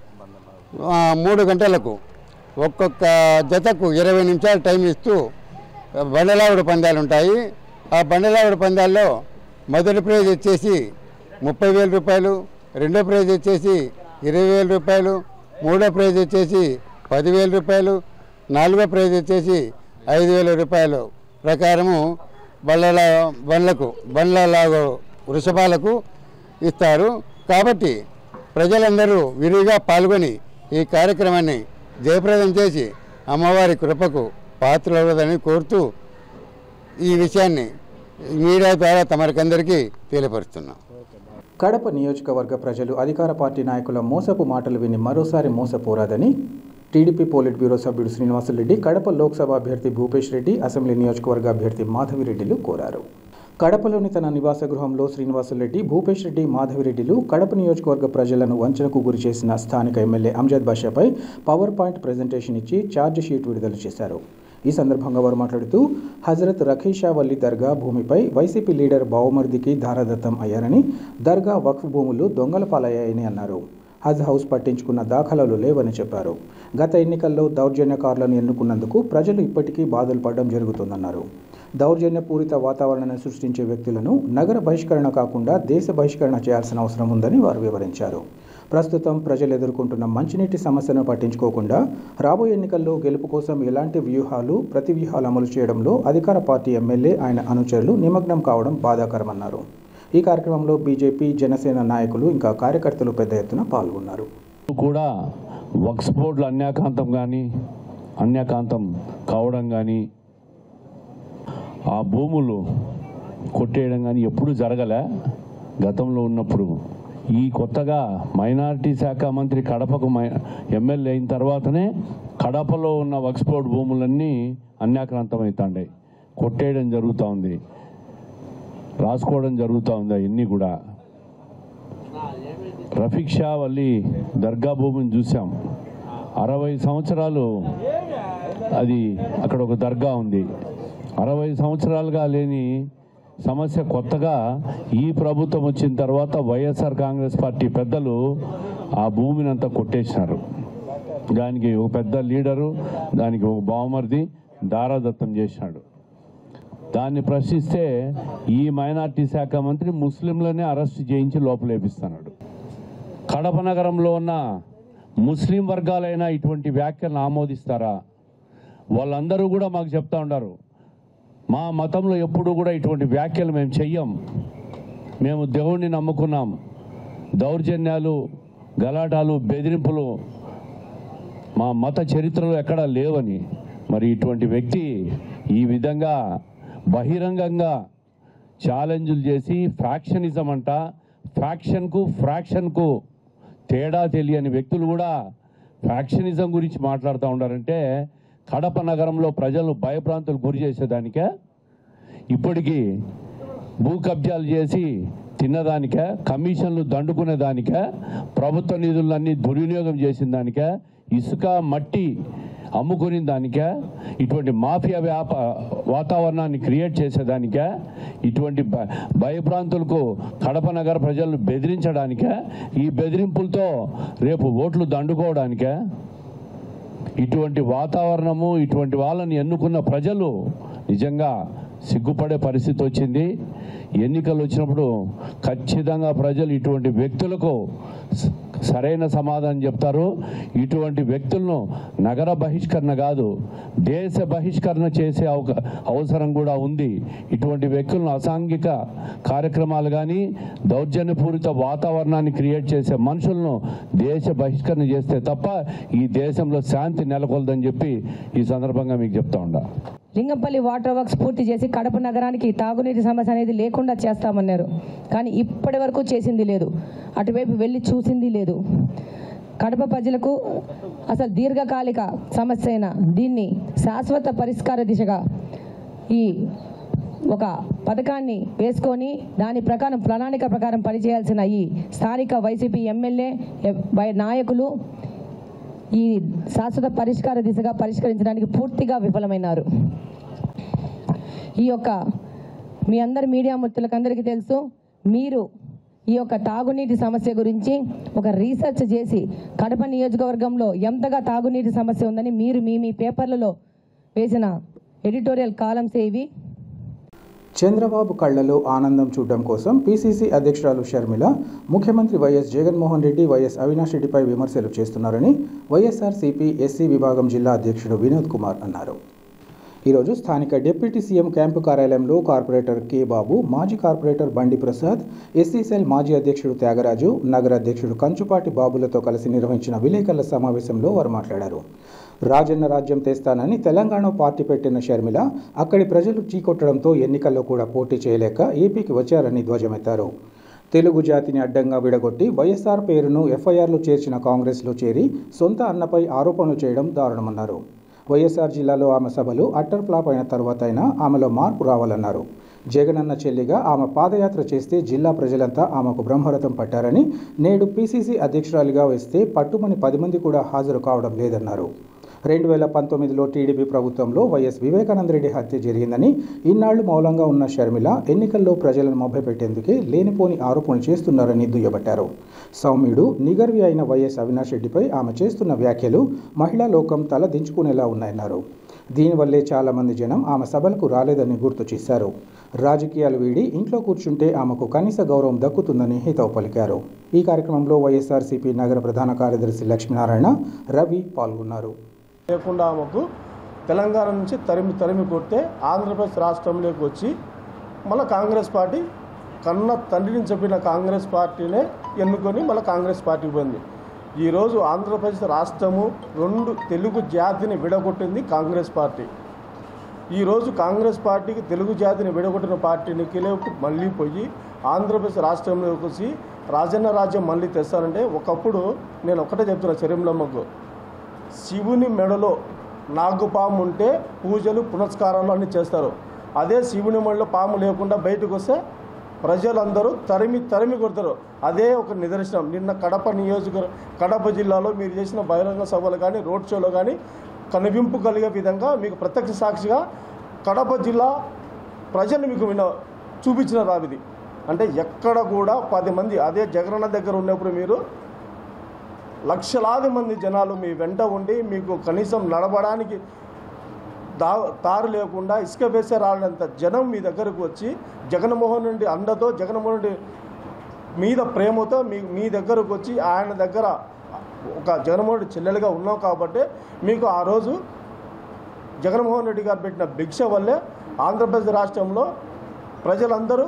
ఆ, మూడు గంటలకు ఒక్కొక్క జతకు ఇరవై నిమిషాలు టైం ఇస్తూ బండలావుడు పందాలు ఉంటాయి ఆ బండలావుడు పందాల్లో మొదటి ప్రైజ్ వచ్చేసి ముప్పై వేల రూపాయలు రెండో ప్రైజ్ వచ్చేసి ఇరవై వేల రూపాయలు మూడో ప్రైజ్ వచ్చేసి పదివేల రూపాయలు నాలుగో ప్రైజ్ వచ్చేసి ఐదు వేల రూపాయలు ప్రకారము బళ్ళల బండ్లకు బండ్లలాగో వృషభాలకు ఇస్తారు కాబట్టి ప్రజలందరూ విరిగా పాల్గొని ఈ కార్యక్రమాన్ని జయప్రదం చేసి అమ్మవారి కృపకు పాత్రలవదని కోరుతూ ఈ విషయాన్ని మీడియా ద్వారా తమరికందరికీ తెలియపరుస్తున్నాం కడప నియోజకవర్గ ప్రజలు అధికార పార్టీ నాయకుల మోసపు మాటలు విని మరోసారి మోసపోరాదని టీడీపీ పోలిట్ బ్యూరో సభ్యుడు శ్రీనివాసరెడ్డి కడప లోక్సభ అభ్యర్థి భూపేష్ రెడ్డి అసెంబ్లీ నియోజకవర్గ అభ్యర్థి మాధవిరెడ్డిలు కోరారు కడపలోని తన నివాస గృహంలో శ్రీనివాసరెడ్డి భూపేష్ రెడ్డి మాధవిరెడ్డిలు కడప నియోజకవర్గ ప్రజలను వంచనకు గురి చేసిన స్థానిక ఎమ్మెల్యే అంజద్ బాషాపై పవర్ పాయింట్ ప్రజెంటేషన్ ఇచ్చి ఛార్జ్ షీట్ విడుదల చేశారు ఈ సందర్భంగా వారు మాట్లాడుతూ హజరత్ రఖీషా వల్లి దర్గా భూమిపై వైసీపీ లీడర్ బావమర్దికి ధారాదత్తం అయ్యారని దర్గా వక్ఫ్ భూములు దొంగల పాలయ్యాయని అన్నారు హజ్ హౌస్ పట్టించుకున్న దాఖలాలు లేవని చెప్పారు గత ఎన్నికల్లో దౌర్జన్యకారులను ఎన్నుకున్నందుకు ప్రజలు ఇప్పటికీ బాధలు పడడం జరుగుతుందన్నారు దౌర్జన్యపూరిత వాతావరణాన్ని సృష్టించే వ్యక్తులను నగర బహిష్కరణ కాకుండా దేశ బహిష్కరణ చేయాల్సిన అవసరం ఉందని వారు వివరించారు ప్రస్తుతం ప్రజలు ఎదుర్కొంటున్న మంచినీటి సమస్యను పట్టించుకోకుండా రాబోయే ఎన్నికల్లో గెలుపు కోసం ఎలాంటి వ్యూహాలు ప్రతి వ్యూహాలు అమలు చేయడంలో అధికార పార్టీ ఎమ్మెల్యే ఆయన అనుచరులు నిమగ్నం కావడం బాధాకరమన్నారు ఈ కార్యక్రమంలో బీజేపీ జనసేన నాయకులు ఇంకా కార్యకర్తలు పెద్ద ఎత్తున పాల్గొన్నారు కూడా వక్స్ బోర్డులు అన్యాకాంతం కానీ అన్యాకాంతం కావడం కానీ ఆ భూములు కొట్టేయడం కానీ ఎప్పుడు జరగలే గతంలో ఉన్నప్పుడు ఈ కొత్తగా మైనారిటీ శాఖ మంత్రి కడపకు మై ఎమ్మెల్యే అయిన తర్వాతనే కడపలో ఉన్న వక్స్ బోర్డు భూములన్నీ అన్యాక్రాంతం అవుతాయి కొట్టేయడం జరుగుతూ ఉంది రాసుకోవడం జరుగుతూ ఉంది అవన్నీ కూడా రఫీక్ షా వల్లి దర్గా భూమిని చూసాం అరవై సంవత్సరాలు అది అక్కడ ఒక దర్గా ఉంది అరవై సంవత్సరాలుగా లేని సమస్య కొత్తగా ఈ ప్రభుత్వం వచ్చిన తర్వాత వైఎస్ఆర్ కాంగ్రెస్ పార్టీ పెద్దలు ఆ భూమిని అంతా కొట్టేసినారు దానికి ఒక పెద్ద లీడరు దానికి ఒక బావమరిది దారాదత్తం చేసినాడు దాన్ని ప్రశ్నిస్తే ఈ మైనార్టీ శాఖ మంత్రి ముస్లింలనే అరెస్ట్ చేయించి లోపలేపిస్తున్నాడు కడప నగరంలో ఉన్న ముస్లిం వర్గాలైనా ఇటువంటి వ్యాఖ్యలను ఆమోదిస్తారా వాళ్ళందరూ కూడా మాకు చెప్తా ఉన్నారు మా మతంలో ఎప్పుడు కూడా ఇటువంటి వ్యాఖ్యలు మేము చెయ్యం మేము దేవుణ్ణి నమ్ముకున్నాం దౌర్జన్యాలు గలాటాలు బెదిరింపులు మా మత చరిత్రలో ఎక్కడా లేవని మరి ఇటువంటి వ్యక్తి ఈ విధంగా బహిరంగంగా ఛాలెంజులు చేసి ఫ్రాక్షనిజం అంట ఫ్యాక్షన్కు ఫ్రాక్షన్కు తేడా తెలియని వ్యక్తులు కూడా ఫ్యాక్షనిజం గురించి మాట్లాడుతూ ఉన్నారంటే కడప నగరంలో ప్రజలు భయభ్రాంతులు గురి చేసేదానికే ఇప్పటికీ భూ కబ్జాలు చేసి తిన్నదానికే కమిషన్లు దండుకునేదానికే ప్రభుత్వ నిధులన్నీ దుర్వినియోగం చేసిన దానికే ఇసుక మట్టి అమ్ముకునే దానికే ఇటువంటి మాఫియా వ్యాప వాతావరణాన్ని క్రియేట్ చేసేదానికే ఇటువంటి భ- భయభ్రాంతులకు కడప నగర ప్రజలను బెదిరించడానికే ఈ బెదిరింపులతో రేపు ఓట్లు దండుకోవడానికే ఇటువంటి వాతావరణము ఇటువంటి వాళ్ళని ఎన్నుకున్న ప్రజలు నిజంగా సిగ్గుపడే పరిస్థితి వచ్చింది ఎన్నికలు వచ్చినప్పుడు ఖచ్చితంగా ప్రజలు ఇటువంటి వ్యక్తులకు స- సరైన సమాధానం చెప్తారు ఇటువంటి వ్యక్తులను నగర బహిష్కరణ కాదు దేశ బహిష్కరణ చేసే అవక అవసరం కూడా ఉంది ఇటువంటి వ్యక్తులను అసాంఘిక కార్యక్రమాలు కానీ దౌర్జన్యపూరిత వాతావరణాన్ని క్రియేట్ చేసే మనుషులను దేశ బహిష్కరణ చేస్తే తప్ప ఈ దేశంలో శాంతి నెలకొలదని చెప్పి ఈ సందర్భంగా మీకు చెప్తా ఉండా లింగంపల్లి వాటర్ వర్క్స్ పూర్తి చేసి కడప నగరానికి తాగునీటి సమస్య అనేది లేకుండా చేస్తామన్నారు కానీ ఇప్పటి వరకు చేసింది లేదు అటువైపు వెళ్ళి చూసింది లేదు కడప ప్రజలకు అసలు దీర్ఘకాలిక సమస్య అయిన దీన్ని శాశ్వత పరిష్కార దిశగా ఈ ఒక పథకాన్ని వేసుకొని దాని ప్రకారం ప్రణాళిక ప్రకారం పనిచేయాల్సిన ఈ స్థానిక వైసీపీ ఎమ్మెల్యే ఎ- వై- నాయకులు ఈ శాశ్వత పరిష్కార దిశగా పరిష్కరించడానికి పూర్తిగా విఫలమైనారు ఈ యొక్క మీ అందరి మీడియా మిత్రులకు అందరికీ తెలుసు మీరు ఈ యొక్క తాగునీటి సమస్య గురించి ఒక రీసెర్చ్ చేసి కడప నియోజకవర్గంలో ఎంతగా తాగునీటి సమస్య ఉందని మీరు మీ మీ పేపర్లలో వేసిన ఎడిటోరియల్ కాలమ్స్ ఇవి చంద్రబాబు కళ్లలో ఆనందం చూడడం కోసం పీసీసీ అధ్యక్షురాలు షర్మిల ముఖ్యమంత్రి వైఎస్ జగన్మోహన్ రెడ్డి వైఎస్ అవినాష్ రెడ్డిపై విమర్శలు చేస్తున్నారని వైఎస్ఆర్సీపీ ఎస్సీ విభాగం జిల్లా అధ్యక్షుడు వినోద్ కుమార్ అన్నారు ఈరోజు స్థానిక డిప్యూటీ సీఎం క్యాంపు కార్యాలయంలో కార్పొరేటర్ కె బాబు మాజీ కార్పొరేటర్ బండి ప్రసాద్ ఎస్సీ సెల్ మాజీ అధ్యక్షుడు త్యాగరాజు నగర అధ్యక్షుడు కంచుపాటి బాబులతో కలిసి నిర్వహించిన విలేకరుల సమావేశంలో వారు మాట్లాడారు రాజన్న రాజ్యం తెస్తానని తెలంగాణ పార్టీ పెట్టిన షర్మిల అక్కడి ప్రజలు చీకొట్టడంతో ఎన్నికల్లో కూడా పోటీ చేయలేక ఏపీకి వచ్చారని ధ్వజమెత్తారు తెలుగు జాతిని అడ్డంగా విడగొట్టి వైఎస్ఆర్ పేరును ఎఫ్ఐఆర్లో చేర్చిన కాంగ్రెస్లో చేరి సొంత అన్నపై ఆరోపణలు చేయడం దారుణమన్నారు వైఎస్ఆర్ జిల్లాలో ఆమె సభలు అట్టర్ ఫ్లాప్ అయిన తర్వాత అయినా ఆమెలో మార్పు రావాలన్నారు జగనన్న చెల్లిగా ఆమె పాదయాత్ర చేస్తే జిల్లా ప్రజలంతా ఆమెకు బ్రహ్మరథం పట్టారని నేడు పీసీసీ అధ్యక్షురాలిగా వేస్తే పట్టుమని పది మంది కూడా హాజరు కావడం లేదన్నారు రెండు వేల పంతొమ్మిదిలో టీడీపీ ప్రభుత్వంలో వైఎస్ వివేకానంద రెడ్డి హత్య జరిగిందని ఇన్నాళ్లు మౌనంగా ఉన్న షర్మిల ఎన్నికల్లో ప్రజలను మభ్యపెట్టేందుకే లేనిపోని ఆరోపణలు చేస్తున్నారని దుయ్యబట్టారు సౌమ్యుడు నిగర్వి అయిన వైఎస్ అవినాష్ రెడ్డిపై ఆమె చేస్తున్న వ్యాఖ్యలు మహిళా లోకం తల దించుకునేలా ఉన్నాయన్నారు దీనివల్లే చాలామంది జనం ఆమె సభలకు రాలేదని గుర్తు చేశారు రాజకీయాలు వీడి ఇంట్లో కూర్చుంటే ఆమెకు కనీస గౌరవం దక్కుతుందని హితవు పలికారు ఈ కార్యక్రమంలో వైఎస్ఆర్సీపీ నగర ప్రధాన కార్యదర్శి లక్ష్మీనారాయణ రవి పాల్గొన్నారు లేకుండా ఆమెకు తెలంగాణ నుంచి తరిమి తరిమి కొడితే ఆంధ్రప్రదేశ్ రాష్ట్రంలోకి వచ్చి మళ్ళీ కాంగ్రెస్ పార్టీ కన్న తండ్రిని చెప్పిన కాంగ్రెస్ పార్టీనే ఎన్నుకొని మళ్ళీ కాంగ్రెస్ పార్టీకి పోయింది ఈరోజు ఆంధ్రప్రదేశ్ రాష్ట్రము రెండు తెలుగు జాతిని విడగొట్టింది కాంగ్రెస్ పార్టీ ఈరోజు కాంగ్రెస్ పార్టీకి తెలుగు జాతిని విడగొట్టిన పార్టీనికి మళ్ళీ పోయి ఆంధ్రప్రదేశ్ రాష్ట్రంలోకి వచ్చి రాజన్న రాజ్యం మళ్ళీ తెస్తారంటే ఒకప్పుడు నేను ఒకటే చెప్తున్నా చెరింలమ్మకు శివుని మెడలో నాగుపాము ఉంటే పూజలు పునస్కారాలు అన్నీ చేస్తారు అదే శివుని మెడలో పాము లేకుండా బయటకు వస్తే ప్రజలందరూ తరిమి తరిమి కొడతారు అదే ఒక నిదర్శనం నిన్న కడప నియోజకవర్గ కడప జిల్లాలో మీరు చేసిన బహిరంగ సభలు కానీ రోడ్ షోలో కానీ కనువింపు కలిగే విధంగా మీకు ప్రత్యక్ష సాక్షిగా కడప జిల్లా ప్రజలు మీకు విన చూపించిన రావిది అంటే ఎక్కడ కూడా పది మంది అదే జగనన్న దగ్గర ఉన్నప్పుడు మీరు లక్షలాది మంది జనాలు మీ వెంట ఉండి మీకు కనీసం నడవడానికి దా తారు లేకుండా ఇసుక వేసే రానంత జనం మీ దగ్గరకు వచ్చి జగన్మోహన్ రెడ్డి అండతో జగన్మోహన్ రెడ్డి మీద ప్రేమతో మీ మీ దగ్గరకు వచ్చి ఆయన దగ్గర ఒక జగన్మోహన్ రెడ్డి చెల్లెలుగా ఉన్నాం కాబట్టి మీకు ఆ రోజు జగన్మోహన్ రెడ్డి గారు పెట్టిన భిక్ష వల్లే ఆంధ్రప్రదేశ్ రాష్ట్రంలో ప్రజలందరూ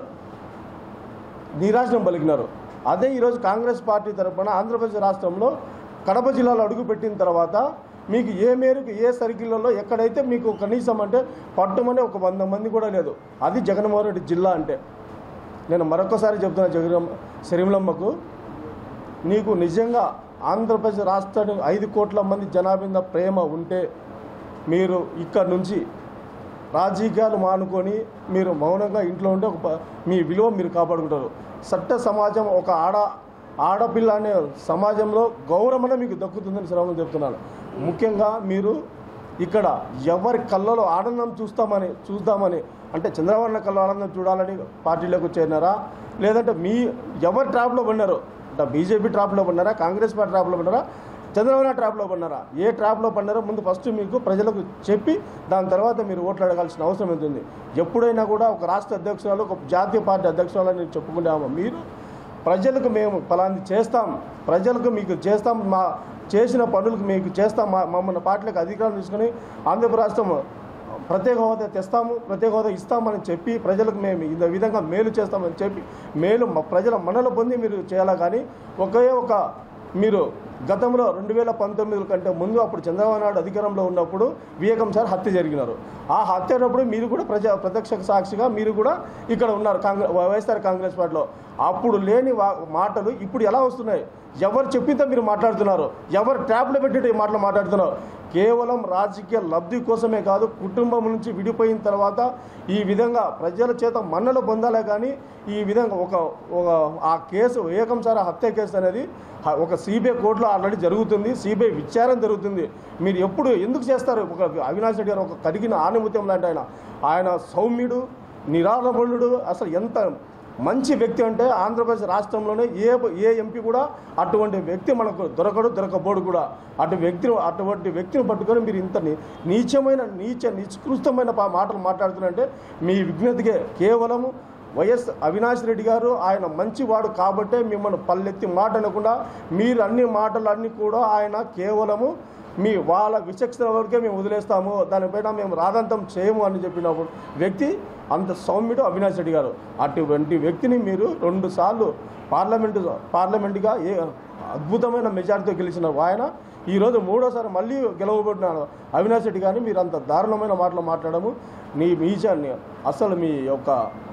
నీరాజనం పలికినారు అదే ఈరోజు కాంగ్రెస్ పార్టీ తరఫున ఆంధ్రప్రదేశ్ రాష్ట్రంలో కడప జిల్లాలో అడుగుపెట్టిన తర్వాత మీకు ఏ మేరకు ఏ సర్కిళ్లలో ఎక్కడైతే మీకు కనీసం అంటే పట్టుమని ఒక వంద మంది కూడా లేదు అది జగన్మోహన్ రెడ్డి జిల్లా అంటే నేను మరొకసారి చెప్తున్నా జగన్ శరీంలమ్మకు నీకు నిజంగా ఆంధ్రప్రదేశ్ రాష్ట్రానికి ఐదు కోట్ల మంది జనాభా ప్రేమ ఉంటే మీరు ఇక్కడ నుంచి రాజకీయాలు మానుకొని మీరు మౌనంగా ఇంట్లో ఉంటే ఒక ప- మీ విలువ మీరు కాపాడుకుంటారు చట్ట సమాజం ఒక ఆడ ఆడపిల్ల అనే సమాజంలో గౌరవమైన మీకు దక్కుతుందని శ్రవణం చెప్తున్నాను ముఖ్యంగా మీరు ఇక్కడ ఎవరి కళ్ళలో ఆనందం చూస్తామని చూద్దామని అంటే చంద్రబాబు కళ్ళలో ఆనందం చూడాలని పార్టీలోకి చేరినారా లేదంటే మీ ఎవరు ట్రాప్లో పడినారు అంటే బీజేపీ ట్రాప్లో పడినారా కాంగ్రెస్ పార్టీ ట్రాప్లో పడినారా చంద్రబాబు ట్రాప్లో పడినారా ఏ ట్రాప్లో పడినారో ముందు ఫస్ట్ మీకు ప్రజలకు చెప్పి దాని తర్వాత మీరు ఓట్లు అడగాల్సిన అవసరం ఉంటుంది ఎప్పుడైనా కూడా ఒక రాష్ట్ర అధ్యక్షురాలు ఒక జాతీయ పార్టీ అధ్యక్షురాలని చెప్పుకున్నాము మీరు ప్రజలకు మేము ఫలాంది చేస్తాం ప్రజలకు మీకు చేస్తాం మా చేసిన పనులకు మీకు చేస్తాం మా మమ్మల్ని పార్టీలకు అధికారం తీసుకొని ఆంధ్రప్రదేశ్ రాష్ట్రం ప్రత్యేక హోదా తెస్తాము ప్రత్యేక హోదా ఇస్తామని చెప్పి ప్రజలకు మేము ఈ విధంగా మేలు చేస్తామని చెప్పి మేలు మ- ప్రజల మనలో పొంది మీరు చేయాలా కానీ ఒకే ఒక మీరు గతంలో రెండు వేల పంతొమ్మిది కంటే ముందు అప్పుడు చంద్రబాబు నాయుడు అధికారంలో ఉన్నప్పుడు వివేకం సార్ హత్య జరిగినారు ఆ హత్య అయినప్పుడు మీరు కూడా ప్రజా ప్రత్యక్ష సాక్షిగా మీరు కూడా ఇక్కడ ఉన్నారు కాంగ్రెస్ వైఎస్ఆర్ కాంగ్రెస్ పార్టీలో అప్పుడు లేని వా- మాటలు ఇప్పుడు ఎలా వస్తున్నాయి ఎవరు చెప్పిందో మీరు మాట్లాడుతున్నారు ఎవరు ట్యాబ్లో పెట్టి ఈ మాటలు మాట్లాడుతున్నారు కేవలం రాజకీయ లబ్ధి కోసమే కాదు కుటుంబం నుంచి విడిపోయిన తర్వాత ఈ విధంగా ప్రజల చేత మన్నలు పొందాలే కానీ ఈ విధంగా ఒక ఒక ఆ కేసు ఏకం సార్ హత్య కేసు అనేది హ- ఒక సిబిఐ కోర్టులో ఆల్రెడీ జరుగుతుంది సిబిఐ విచారణ జరుగుతుంది మీరు ఎప్పుడు ఎందుకు చేస్తారు ఒక అవినాష్ రెడ్డి గారు ఒక కడిగిన ఆనుమత్యం లాంటి ఆయన ఆయన సౌమ్యుడు నిరాళబలుడు అసలు ఎంత మంచి వ్యక్తి అంటే ఆంధ్రప్రదేశ్ రాష్ట్రంలోనే ఏ ఏ ఎంపీ కూడా అటువంటి వ్యక్తి మనకు దొరకడు దొరకబోడు కూడా అటు వ్యక్తిని అటువంటి వ్యక్తిని పట్టుకొని మీరు ఇంత నీ- నీచమైన నీచ నిష్కృష్టమైన పా- మాటలు మాట్లాడుతున్నారంటే మీ విజ్ఞతకే కేవలము వైఎస్ అవినాష్ రెడ్డి గారు ఆయన మంచివాడు కాబట్టే మిమ్మల్ని పల్లెత్తి మాట అనకుండా మీరు అన్ని మాటలు అన్నీ కూడా ఆయన కేవలము మీ వాళ్ళ విచక్షణ వరకే మేము వదిలేస్తాము దానిపైన మేము రాదంతం చేయము అని చెప్పినప్పుడు వ్యక్తి అంత సౌమ్యుడు అవినాష్ రెడ్డి గారు అటువంటి వ్యక్తిని మీరు రెండు సార్లు పార్లమెంటు పార్లమెంటుగా ఏ అద్భుతమైన మెజార్టీతో గెలిచిన ఆయన ఈరోజు మూడోసారి మళ్ళీ గెలవబడిన అవినాష్ రెడ్డి గారిని మీరు అంత దారుణమైన మాటలు మాట్లాడము నీ మీచాన్ని అసలు మీ యొక్క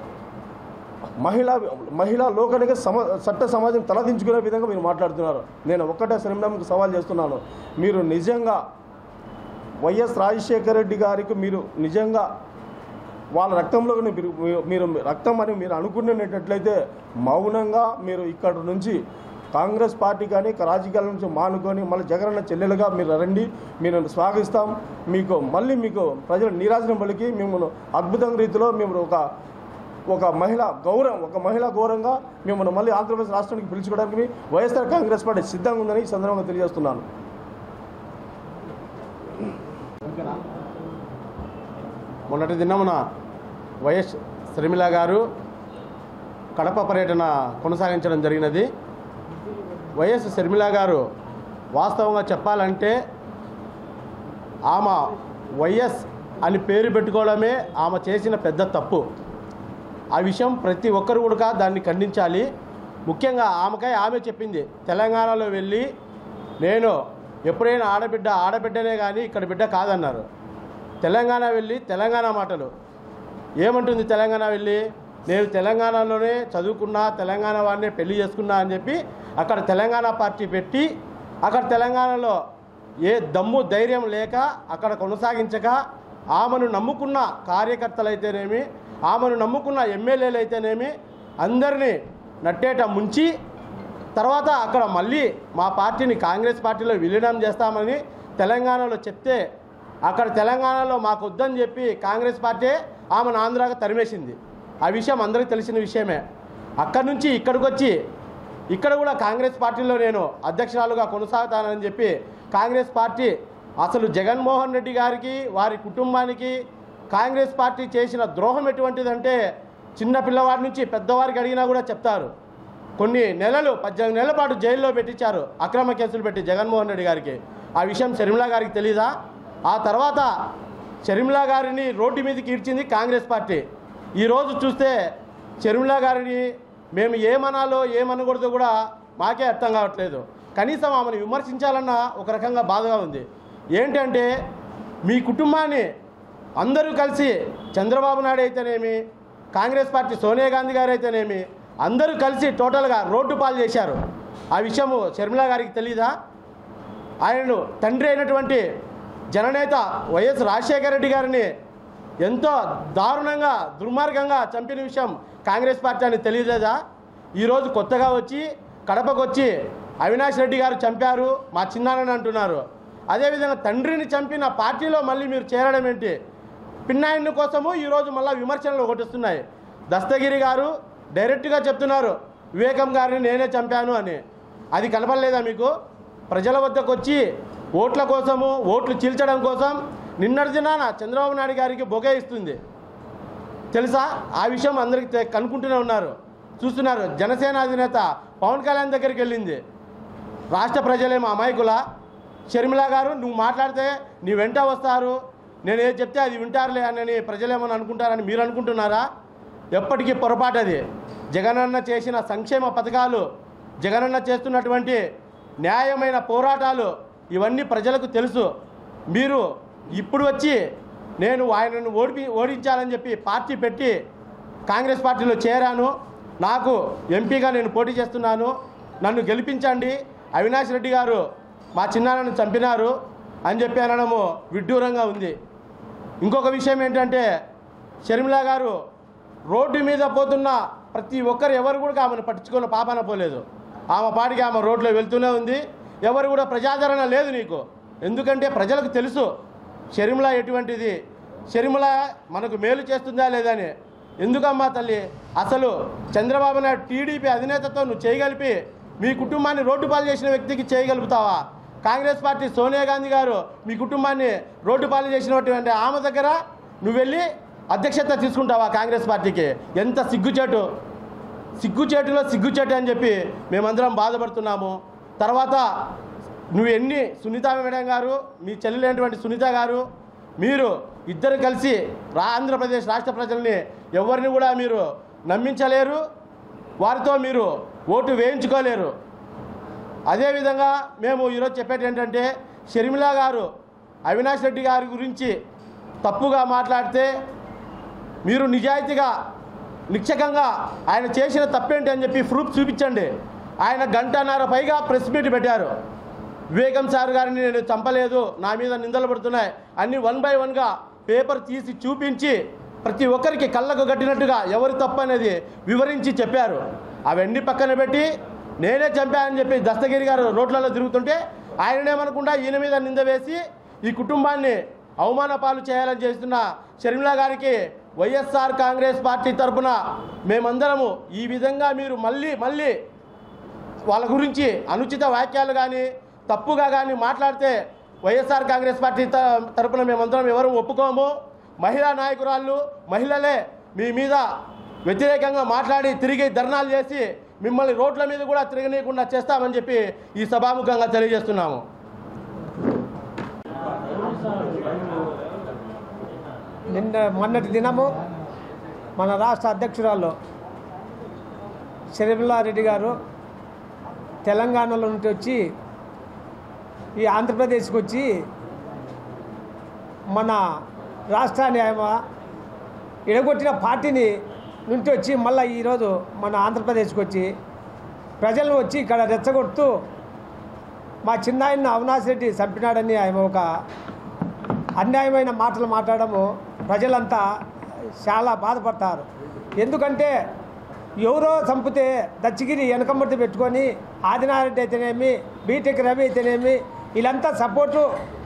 మహిళా మహిళా లోకానికి సమ చట్ట సమాజం తలదించుకునే విధంగా మీరు మాట్లాడుతున్నారు నేను ఒక్కటే శ్రీరామ్కి సవాల్ చేస్తున్నాను మీరు నిజంగా వైఎస్ రాజశేఖర రెడ్డి గారికి మీరు నిజంగా వాళ్ళ రక్తంలో మీరు మీరు రక్తం అని మీరు అనుకునేటట్లయితే మౌనంగా మీరు ఇక్కడ నుంచి కాంగ్రెస్ పార్టీ కానీ రాజకీయాల నుంచి మానుకొని మళ్ళీ జగనన్న చెల్లెలుగా మీరు రండి మీరు స్వాగతిస్తాం మీకు మళ్ళీ మీకు ప్రజలు నీరాజనం పలికి మిమ్మల్ని అద్భుతంగా రీతిలో మేము ఒక ఒక మహిళ గౌరవం ఒక మహిళా గౌరవంగా మిమ్మల్ని మళ్ళీ ఆంధ్రప్రదేశ్ రాష్ట్రానికి పిలుచుకోవడానికి వైఎస్ఆర్ కాంగ్రెస్ పార్టీ సిద్ధంగా ఉందని ఈ సందర్భంగా తెలియజేస్తున్నాను మొన్నటి దినమున వైఎస్ శర్మిల గారు కడప పర్యటన కొనసాగించడం జరిగినది వైఎస్ శర్మిల గారు వాస్తవంగా చెప్పాలంటే ఆమె వైఎస్ అని పేరు పెట్టుకోవడమే ఆమె చేసిన పెద్ద తప్పు ఆ విషయం ప్రతి ఒక్కరు కూడా దాన్ని ఖండించాలి ముఖ్యంగా ఆమెకై ఆమె చెప్పింది తెలంగాణలో వెళ్ళి నేను ఎప్పుడైనా ఆడబిడ్డ ఆడబిడ్డనే కానీ ఇక్కడ బిడ్డ కాదన్నారు తెలంగాణ వెళ్ళి తెలంగాణ మాటలు ఏమంటుంది తెలంగాణ వెళ్ళి నేను తెలంగాణలోనే చదువుకున్నా తెలంగాణ వాడినే పెళ్లి చేసుకున్నా అని చెప్పి అక్కడ తెలంగాణ పార్టీ పెట్టి అక్కడ తెలంగాణలో ఏ దమ్ము ధైర్యం లేక అక్కడ కొనసాగించక ఆమెను నమ్ముకున్న కార్యకర్తలైతేనేమి ఆమెను నమ్ముకున్న ఎమ్మెల్యేలు అయితేనేమి అందరినీ నట్టేట ముంచి తర్వాత అక్కడ మళ్ళీ మా పార్టీని కాంగ్రెస్ పార్టీలో విలీనం చేస్తామని తెలంగాణలో చెప్తే అక్కడ తెలంగాణలో మాకు వద్దని చెప్పి కాంగ్రెస్ పార్టీ ఆమెను ఆంధ్రాగా తరిమేసింది ఆ విషయం అందరికీ తెలిసిన విషయమే అక్కడి నుంచి ఇక్కడికి వచ్చి ఇక్కడ కూడా కాంగ్రెస్ పార్టీలో నేను అధ్యక్షురాలుగా కొనసాగుతానని చెప్పి కాంగ్రెస్ పార్టీ అసలు జగన్మోహన్ రెడ్డి గారికి వారి కుటుంబానికి కాంగ్రెస్ పార్టీ చేసిన ద్రోహం ఎటువంటిదంటే చిన్న పిల్లవాడి నుంచి పెద్దవారికి అడిగినా కూడా చెప్తారు కొన్ని నెలలు పద్దెనిమిది నెలల పాటు జైల్లో పెట్టించారు అక్రమ కేసులు పెట్టి జగన్మోహన్ రెడ్డి గారికి ఆ విషయం షర్మిలా గారికి తెలీదా ఆ తర్వాత షర్మిలా గారిని రోడ్డు మీదకి ఈడ్చింది కాంగ్రెస్ పార్టీ ఈరోజు చూస్తే షర్మిలా గారిని మేము ఏమనాలో ఏమనకూడదో కూడా మాకే అర్థం కావట్లేదు కనీసం ఆమెను విమర్శించాలన్న ఒక రకంగా బాధగా ఉంది ఏంటంటే మీ కుటుంబాన్ని అందరూ కలిసి చంద్రబాబు నాయుడు అయితేనేమి కాంగ్రెస్ పార్టీ సోనియా గాంధీ గారు అయితేనేమి అందరూ కలిసి టోటల్గా రోడ్డు పాలు చేశారు ఆ విషయము షర్మిలా గారికి తెలీదా ఆయనను తండ్రి అయినటువంటి జననేత వైఎస్ రాజశేఖర రెడ్డి గారిని ఎంతో దారుణంగా దుర్మార్గంగా చంపిన విషయం కాంగ్రెస్ పార్టీ అని తెలియలేదా ఈరోజు కొత్తగా వచ్చి కడపకు వచ్చి అవినాష్ రెడ్డి గారు చంపారు మా చిన్నారని అంటున్నారు అదేవిధంగా తండ్రిని చంపిన పార్టీలో మళ్ళీ మీరు చేరడం ఏంటి పిన్నాయన్ని కోసము ఈరోజు మళ్ళీ విమర్శనలు ఒకటిస్తున్నాయి దస్తగిరి గారు డైరెక్ట్గా చెప్తున్నారు వివేకం గారిని నేనే చంపాను అని అది కనపడలేదా మీకు ప్రజల వద్దకు వచ్చి ఓట్ల కోసము ఓట్లు చీల్చడం కోసం నిన్నటి దినాన చంద్రబాబు నాయుడు గారికి బొగే ఇస్తుంది తెలుసా ఆ విషయం అందరికి తె- కనుక్కుంటూనే ఉన్నారు చూస్తున్నారు జనసేన అధినేత పవన్ కళ్యాణ్ దగ్గరికి వెళ్ళింది రాష్ట్ర ప్రజలేమో అమాయకుల షర్మిల గారు నువ్వు మాట్లాడితే నీ వెంట వస్తారు నేను ఏది చెప్తే అది వింటారులే అని ప్రజలేమని అనుకుంటారని మీరు అనుకుంటున్నారా ఎప్పటికీ పొరపాటు అది జగనన్న చేసిన సంక్షేమ పథకాలు జగనన్న చేస్తున్నటువంటి న్యాయమైన పోరాటాలు ఇవన్నీ ప్రజలకు తెలుసు మీరు ఇప్పుడు వచ్చి నేను ఆయనను ఓడిపి ఓడించాలని చెప్పి పార్టీ పెట్టి కాంగ్రెస్ పార్టీలో చేరాను నాకు ఎంపీగా నేను పోటీ చేస్తున్నాను నన్ను గెలిపించండి అవినాష్ రెడ్డి గారు మా చిన్నాన్నను చంపినారు అని చెప్పి అనడము విడ్డూరంగా ఉంది ఇంకొక విషయం ఏంటంటే షర్మిల గారు రోడ్డు మీద పోతున్న ప్రతి ఒక్కరు ఎవరు కూడా ఆమెను పట్టించుకున్న పాపన పోలేదు ఆమె పాటికి ఆమె రోడ్లో వెళ్తూనే ఉంది ఎవరు కూడా ప్రజాదరణ లేదు నీకు ఎందుకంటే ప్రజలకు తెలుసు షర్మిల ఎటువంటిది షర్మిల మనకు మేలు చేస్తుందా లేదని ఎందుకమ్మా తల్లి అసలు చంద్రబాబు నాయుడు టీడీపీ అధినేతతో నువ్వు చేయగలిపి మీ కుటుంబాన్ని రోడ్డు పాలు చేసిన వ్యక్తికి చేయగలుగుతావా కాంగ్రెస్ పార్టీ సోనియా గాంధీ గారు మీ కుటుంబాన్ని రోడ్డు పాలు చేసినటువంటి ఆమె దగ్గర నువ్వు వెళ్ళి అధ్యక్షత తీసుకుంటావా కాంగ్రెస్ పార్టీకి ఎంత సిగ్గుచేటు సిగ్గుచేటులో సిగ్గుచేటు అని చెప్పి మేమందరం బాధపడుతున్నాము తర్వాత నువ్వు ఎన్ని సునీత మేడం గారు మీ చెల్లెలైనటువంటి సునీత గారు మీరు ఇద్దరు కలిసి రా ఆంధ్రప్రదేశ్ రాష్ట్ర ప్రజల్ని ఎవరిని కూడా మీరు నమ్మించలేరు వారితో మీరు ఓటు వేయించుకోలేరు అదేవిధంగా మేము ఈరోజు చెప్పేది ఏంటంటే షర్మిల గారు అవినాష్ రెడ్డి గారి గురించి తప్పుగా మాట్లాడితే మీరు నిజాయితీగా నిశ్చకంగా ఆయన చేసిన తప్పేంటి అని చెప్పి ప్రూఫ్ చూపించండి ఆయన గంటన్నర పైగా ప్రెస్ మీట్ పెట్టారు వివేకం సార్ గారిని నేను చంపలేదు నా మీద నిందలు పడుతున్నాయి అన్ని వన్ బై వన్గా పేపర్ తీసి చూపించి ప్రతి ఒక్కరికి కళ్ళకు కట్టినట్టుగా ఎవరు తప్పు అనేది వివరించి చెప్పారు అవన్నీ పక్కన పెట్టి నేనే చంపానని చెప్పి దస్తగిరి గారు రోడ్లలో తిరుగుతుంటే ఆయననేమనకుండా ఈయన మీద నింద వేసి ఈ కుటుంబాన్ని అవమాన పాలు చేయాలని చేస్తున్న షర్మిల గారికి వైఎస్ఆర్ కాంగ్రెస్ పార్టీ తరఫున మేమందరము ఈ విధంగా మీరు మళ్ళీ మళ్ళీ వాళ్ళ గురించి అనుచిత వ్యాఖ్యలు కానీ తప్పుగా కానీ మాట్లాడితే వైఎస్ఆర్ కాంగ్రెస్ పార్టీ త- తరపున మేమందరం ఎవరు ఒప్పుకోము మహిళా నాయకురాళ్ళు మహిళలే మీ మీద వ్యతిరేకంగా మాట్లాడి తిరిగి ధర్నాలు చేసి మిమ్మల్ని రోడ్ల మీద కూడా తిరగనీయకుండా చేస్తామని చెప్పి ఈ సభాముఖంగా తెలియజేస్తున్నాము నిన్న మొన్నటి దినము మన రాష్ట్ర అధ్యక్షురాలు షరీఫుల్లా రెడ్డి గారు తెలంగాణలో నుండి వచ్చి ఈ ఆంధ్రప్రదేశ్కి వచ్చి మన రాష్ట్రాన్ని ఆయన ఎడగొట్టిన పార్టీని నుంచి వచ్చి మళ్ళీ ఈరోజు మన ఆంధ్రప్రదేశ్కి వచ్చి ప్రజలను వచ్చి ఇక్కడ రెచ్చగొడుతూ మా చిన్నాయన్ని అవినాష్ రెడ్డి చంపినాడని ఆయన ఒక అన్యాయమైన మాటలు మాట్లాడము ప్రజలంతా చాలా బాధపడతారు ఎందుకంటే ఎవరో చంపితే దచ్చిగిరి వెనకమ్మటి పెట్టుకొని ఆదినారెడ్డి అయితేనేమి బీటెక్ రవి అయితేనేమి వీళ్ళంతా సపోర్టు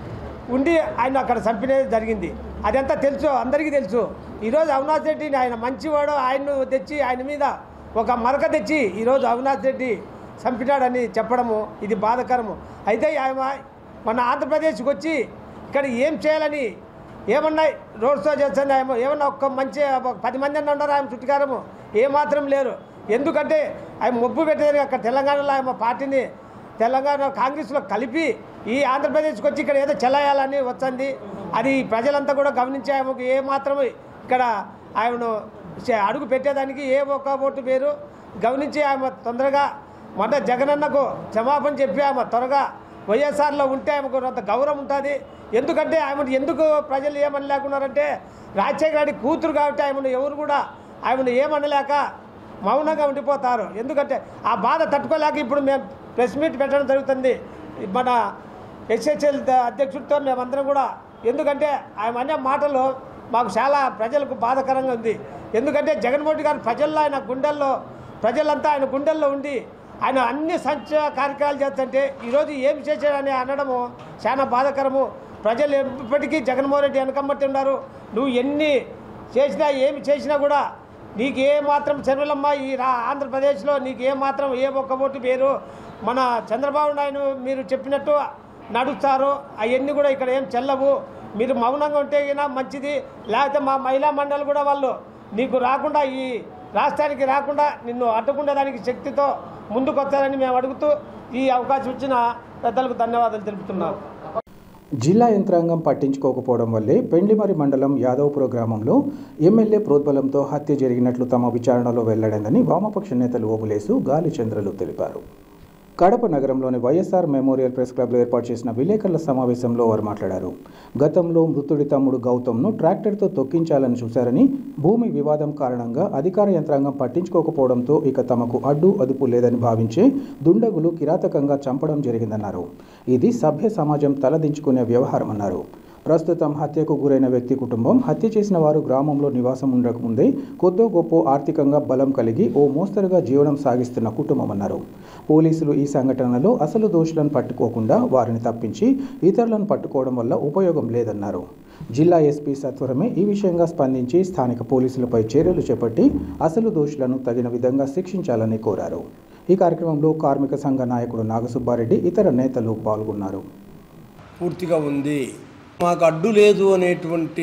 ఉండి ఆయన అక్కడ చంపినది జరిగింది అదంతా తెలుసు అందరికీ తెలుసు ఈరోజు అవినాష్ రెడ్డిని ఆయన మంచివాడు ఆయన్ను తెచ్చి ఆయన మీద ఒక మరక తెచ్చి ఈరోజు అవినాష్ రెడ్డి చంపినాడని చెప్పడము ఇది బాధకరము అయితే ఆయన మన ఆంధ్రప్రదేశ్కి వచ్చి ఇక్కడ ఏం చేయాలని ఏమన్నా రోడ్ షో చేస్తుంది ఆయన ఏమన్నా ఒక్క మంచి ఒక పది మంది అన్న ఉన్నారు ఆయన చుట్టుకారము ఏమాత్రం లేరు ఎందుకంటే ఆయన మొబ్బు పెట్టేది అక్కడ తెలంగాణలో ఆయన పార్టీని తెలంగాణ కాంగ్రెస్లో కలిపి ఈ ఆంధ్రప్రదేశ్కి వచ్చి ఇక్కడ ఏదో చెల్లాయాలని వచ్చింది అది ప్రజలంతా కూడా గమనించి ఆమెకు ఏ మాత్రం ఇక్కడ ఆయనను చే- అడుగు పెట్టేదానికి ఏ ఒక్క ఓటు పేరు గమనించి ఆమె తొందరగా మొన్న జగనన్నకు క్షమాపణ చెప్పి ఆమె త్వరగా వైఎస్ఆర్లో ఉంటే ఆమెకు కొంత గౌరవం ఉంటుంది ఎందుకంటే ఆమెను ఎందుకు ప్రజలు ఏమని లేకున్నారంటే రాజశేఖర రెడ్డి కూతురు కాబట్టి ఆమెను ఎవరు కూడా ఆమెను ఏమనలేక మౌనంగా ఉండిపోతారు ఎందుకంటే ఆ బాధ తట్టుకోలేక ఇప్పుడు మేము ప్రెస్ మీట్ పెట్టడం జరుగుతుంది మన ఎస్హెచ్ఎల్ అధ్యక్షుడితో మేమందరం కూడా ఎందుకంటే ఆయన అనే మాటలు మాకు చాలా ప్రజలకు బాధకరంగా ఉంది ఎందుకంటే జగన్మోహన్ రెడ్డి గారు ప్రజల్లో ఆయన గుండెల్లో ప్రజలంతా ఆయన గుండెల్లో ఉండి ఆయన అన్ని సంక్ష కార్యక్రమాలు చేస్తుంటే ఈరోజు ఏం చేశాడని అనడము చాలా బాధాకరము ప్రజలు ఎప్పటికీ జగన్మోహన్ రెడ్డి వెనకమ్మట్టి ఉన్నారు నువ్వు ఎన్ని చేసినా ఏమి చేసినా కూడా నీకు ఏ మాత్రం చర్మలమ్మ ఈ రా ఆంధ్రప్రదేశ్లో నీకు ఏ మాత్రం ఏ ఒక్క ఓటు పేరు మన చంద్రబాబు నాయుడు మీరు చెప్పినట్టు నడుస్తారు అవన్నీ కూడా ఇక్కడ ఏం చెల్లవు మీరు మౌనంగా ఉంటే అయినా మంచిది లేకపోతే మా మహిళా మండలి కూడా వాళ్ళు నీకు రాకుండా ఈ రాష్ట్రానికి రాకుండా నిన్ను అడ్డుకునే దానికి శక్తితో ముందుకు వస్తారని మేము అడుగుతూ ఈ అవకాశం ఇచ్చిన పెద్దలకు ధన్యవాదాలు తెలుపుతున్నాను జిల్లా యంత్రాంగం పట్టించుకోకపోవడం వల్లే పెండ్లిమరి మండలం యాదవపుర గ్రామంలో ఎమ్మెల్యే ప్రోద్బలంతో హత్య జరిగినట్లు తమ విచారణలో వెల్లడైందని వామపక్ష నేతలు ఓబులేసు గాలిచంద్రలు తెలిపారు కడప నగరంలోని వైఎస్ఆర్ మెమోరియల్ ప్రెస్ క్లబ్లో ఏర్పాటు చేసిన విలేకరుల సమావేశంలో వారు మాట్లాడారు గతంలో మృతుడి తమ్ముడు గౌతమ్ను ట్రాక్టర్తో తొక్కించాలని చూశారని భూమి వివాదం కారణంగా అధికార యంత్రాంగం పట్టించుకోకపోవడంతో ఇక తమకు అడ్డు అదుపు లేదని భావించే దుండగులు కిరాతకంగా చంపడం జరిగిందన్నారు ఇది సభ్య సమాజం తలదించుకునే వ్యవహారమన్నారు ప్రస్తుతం హత్యకు గురైన వ్యక్తి కుటుంబం హత్య చేసిన వారు గ్రామంలో నివాసం ఉండకముందే కొద్దో గొప్ప ఆర్థికంగా బలం కలిగి ఓ మోస్తరుగా జీవనం సాగిస్తున్న కుటుంబం అన్నారు పోలీసులు ఈ సంఘటనలో అసలు దోషులను పట్టుకోకుండా వారిని తప్పించి ఇతరులను పట్టుకోవడం వల్ల ఉపయోగం లేదన్నారు జిల్లా ఎస్పీ సత్వరమే ఈ విషయంగా స్పందించి స్థానిక పోలీసులపై చర్యలు చేపట్టి అసలు దోషులను తగిన విధంగా శిక్షించాలని కోరారు ఈ కార్యక్రమంలో కార్మిక సంఘ నాయకుడు నాగసుబ్బారెడ్డి ఇతర నేతలు పాల్గొన్నారు పూర్తిగా ఉంది మాకు అడ్డు లేదు అనేటువంటి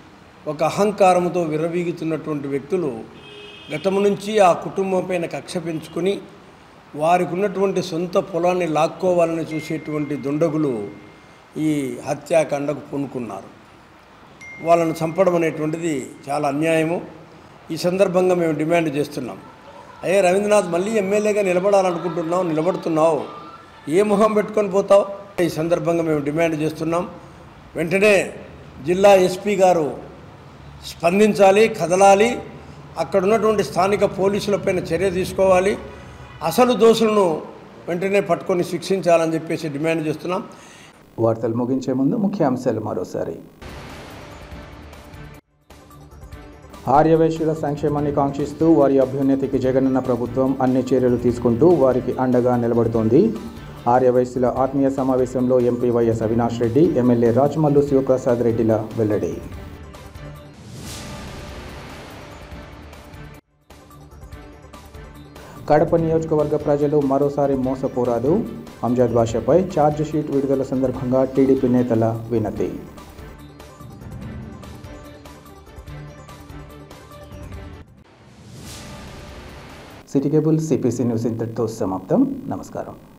ఒక అహంకారంతో విర్రవీగుతున్నటువంటి వ్యక్తులు గతం నుంచి ఆ కుటుంబం పైన కక్ష పెంచుకొని వారికి ఉన్నటువంటి సొంత పొలాన్ని లాక్కోవాలని చూసేటువంటి దుండగులు ఈ హత్యాకాండకు పూనుకున్నారు వాళ్ళను చంపడం అనేటువంటిది చాలా అన్యాయము ఈ సందర్భంగా మేము డిమాండ్ చేస్తున్నాం అయ్యే రవీంద్రనాథ్ మళ్ళీ ఎమ్మెల్యేగా నిలబడాలనుకుంటున్నావు నిలబడుతున్నావు ఏ ముఖం పెట్టుకొని పోతావు ఈ సందర్భంగా మేము డిమాండ్ చేస్తున్నాం వెంటనే జిల్లా ఎస్పీ గారు స్పందించాలి కదలాలి అక్కడ ఉన్నటువంటి స్థానిక పోలీసులపైన చర్య తీసుకోవాలి అసలు దోషులను వెంటనే పట్టుకొని శిక్షించాలని చెప్పేసి డిమాండ్ చేస్తున్నాం వార్తలు ముగించే ముందు ముఖ్య అంశాలు మరోసారి ఆర్యవైశ్యుల సంక్షేమాన్ని కాంక్షిస్తూ వారి అభ్యున్నతికి జగనన్న ప్రభుత్వం అన్ని చర్యలు తీసుకుంటూ వారికి అండగా నిలబడుతోంది ఆర్యవైశ్యుల ఆత్మీయ సమావేశంలో MP YS Avinash Reddy MLA Rajamallu Sivaprasad రెడ్డిల వెల్లడి కడప నియోజకవర్గ ప్రజలు మరోసారి మోసపోరాదు అంజాద్ భాషపై ఛార్జ్ షీట్ విడుదల సందర్భంగా టీడీపీ నేతల వినతి సిటీ కేబుల్ సిపిసి న్యూస్ ఇంతటితో సమాప్తం నమస్కారం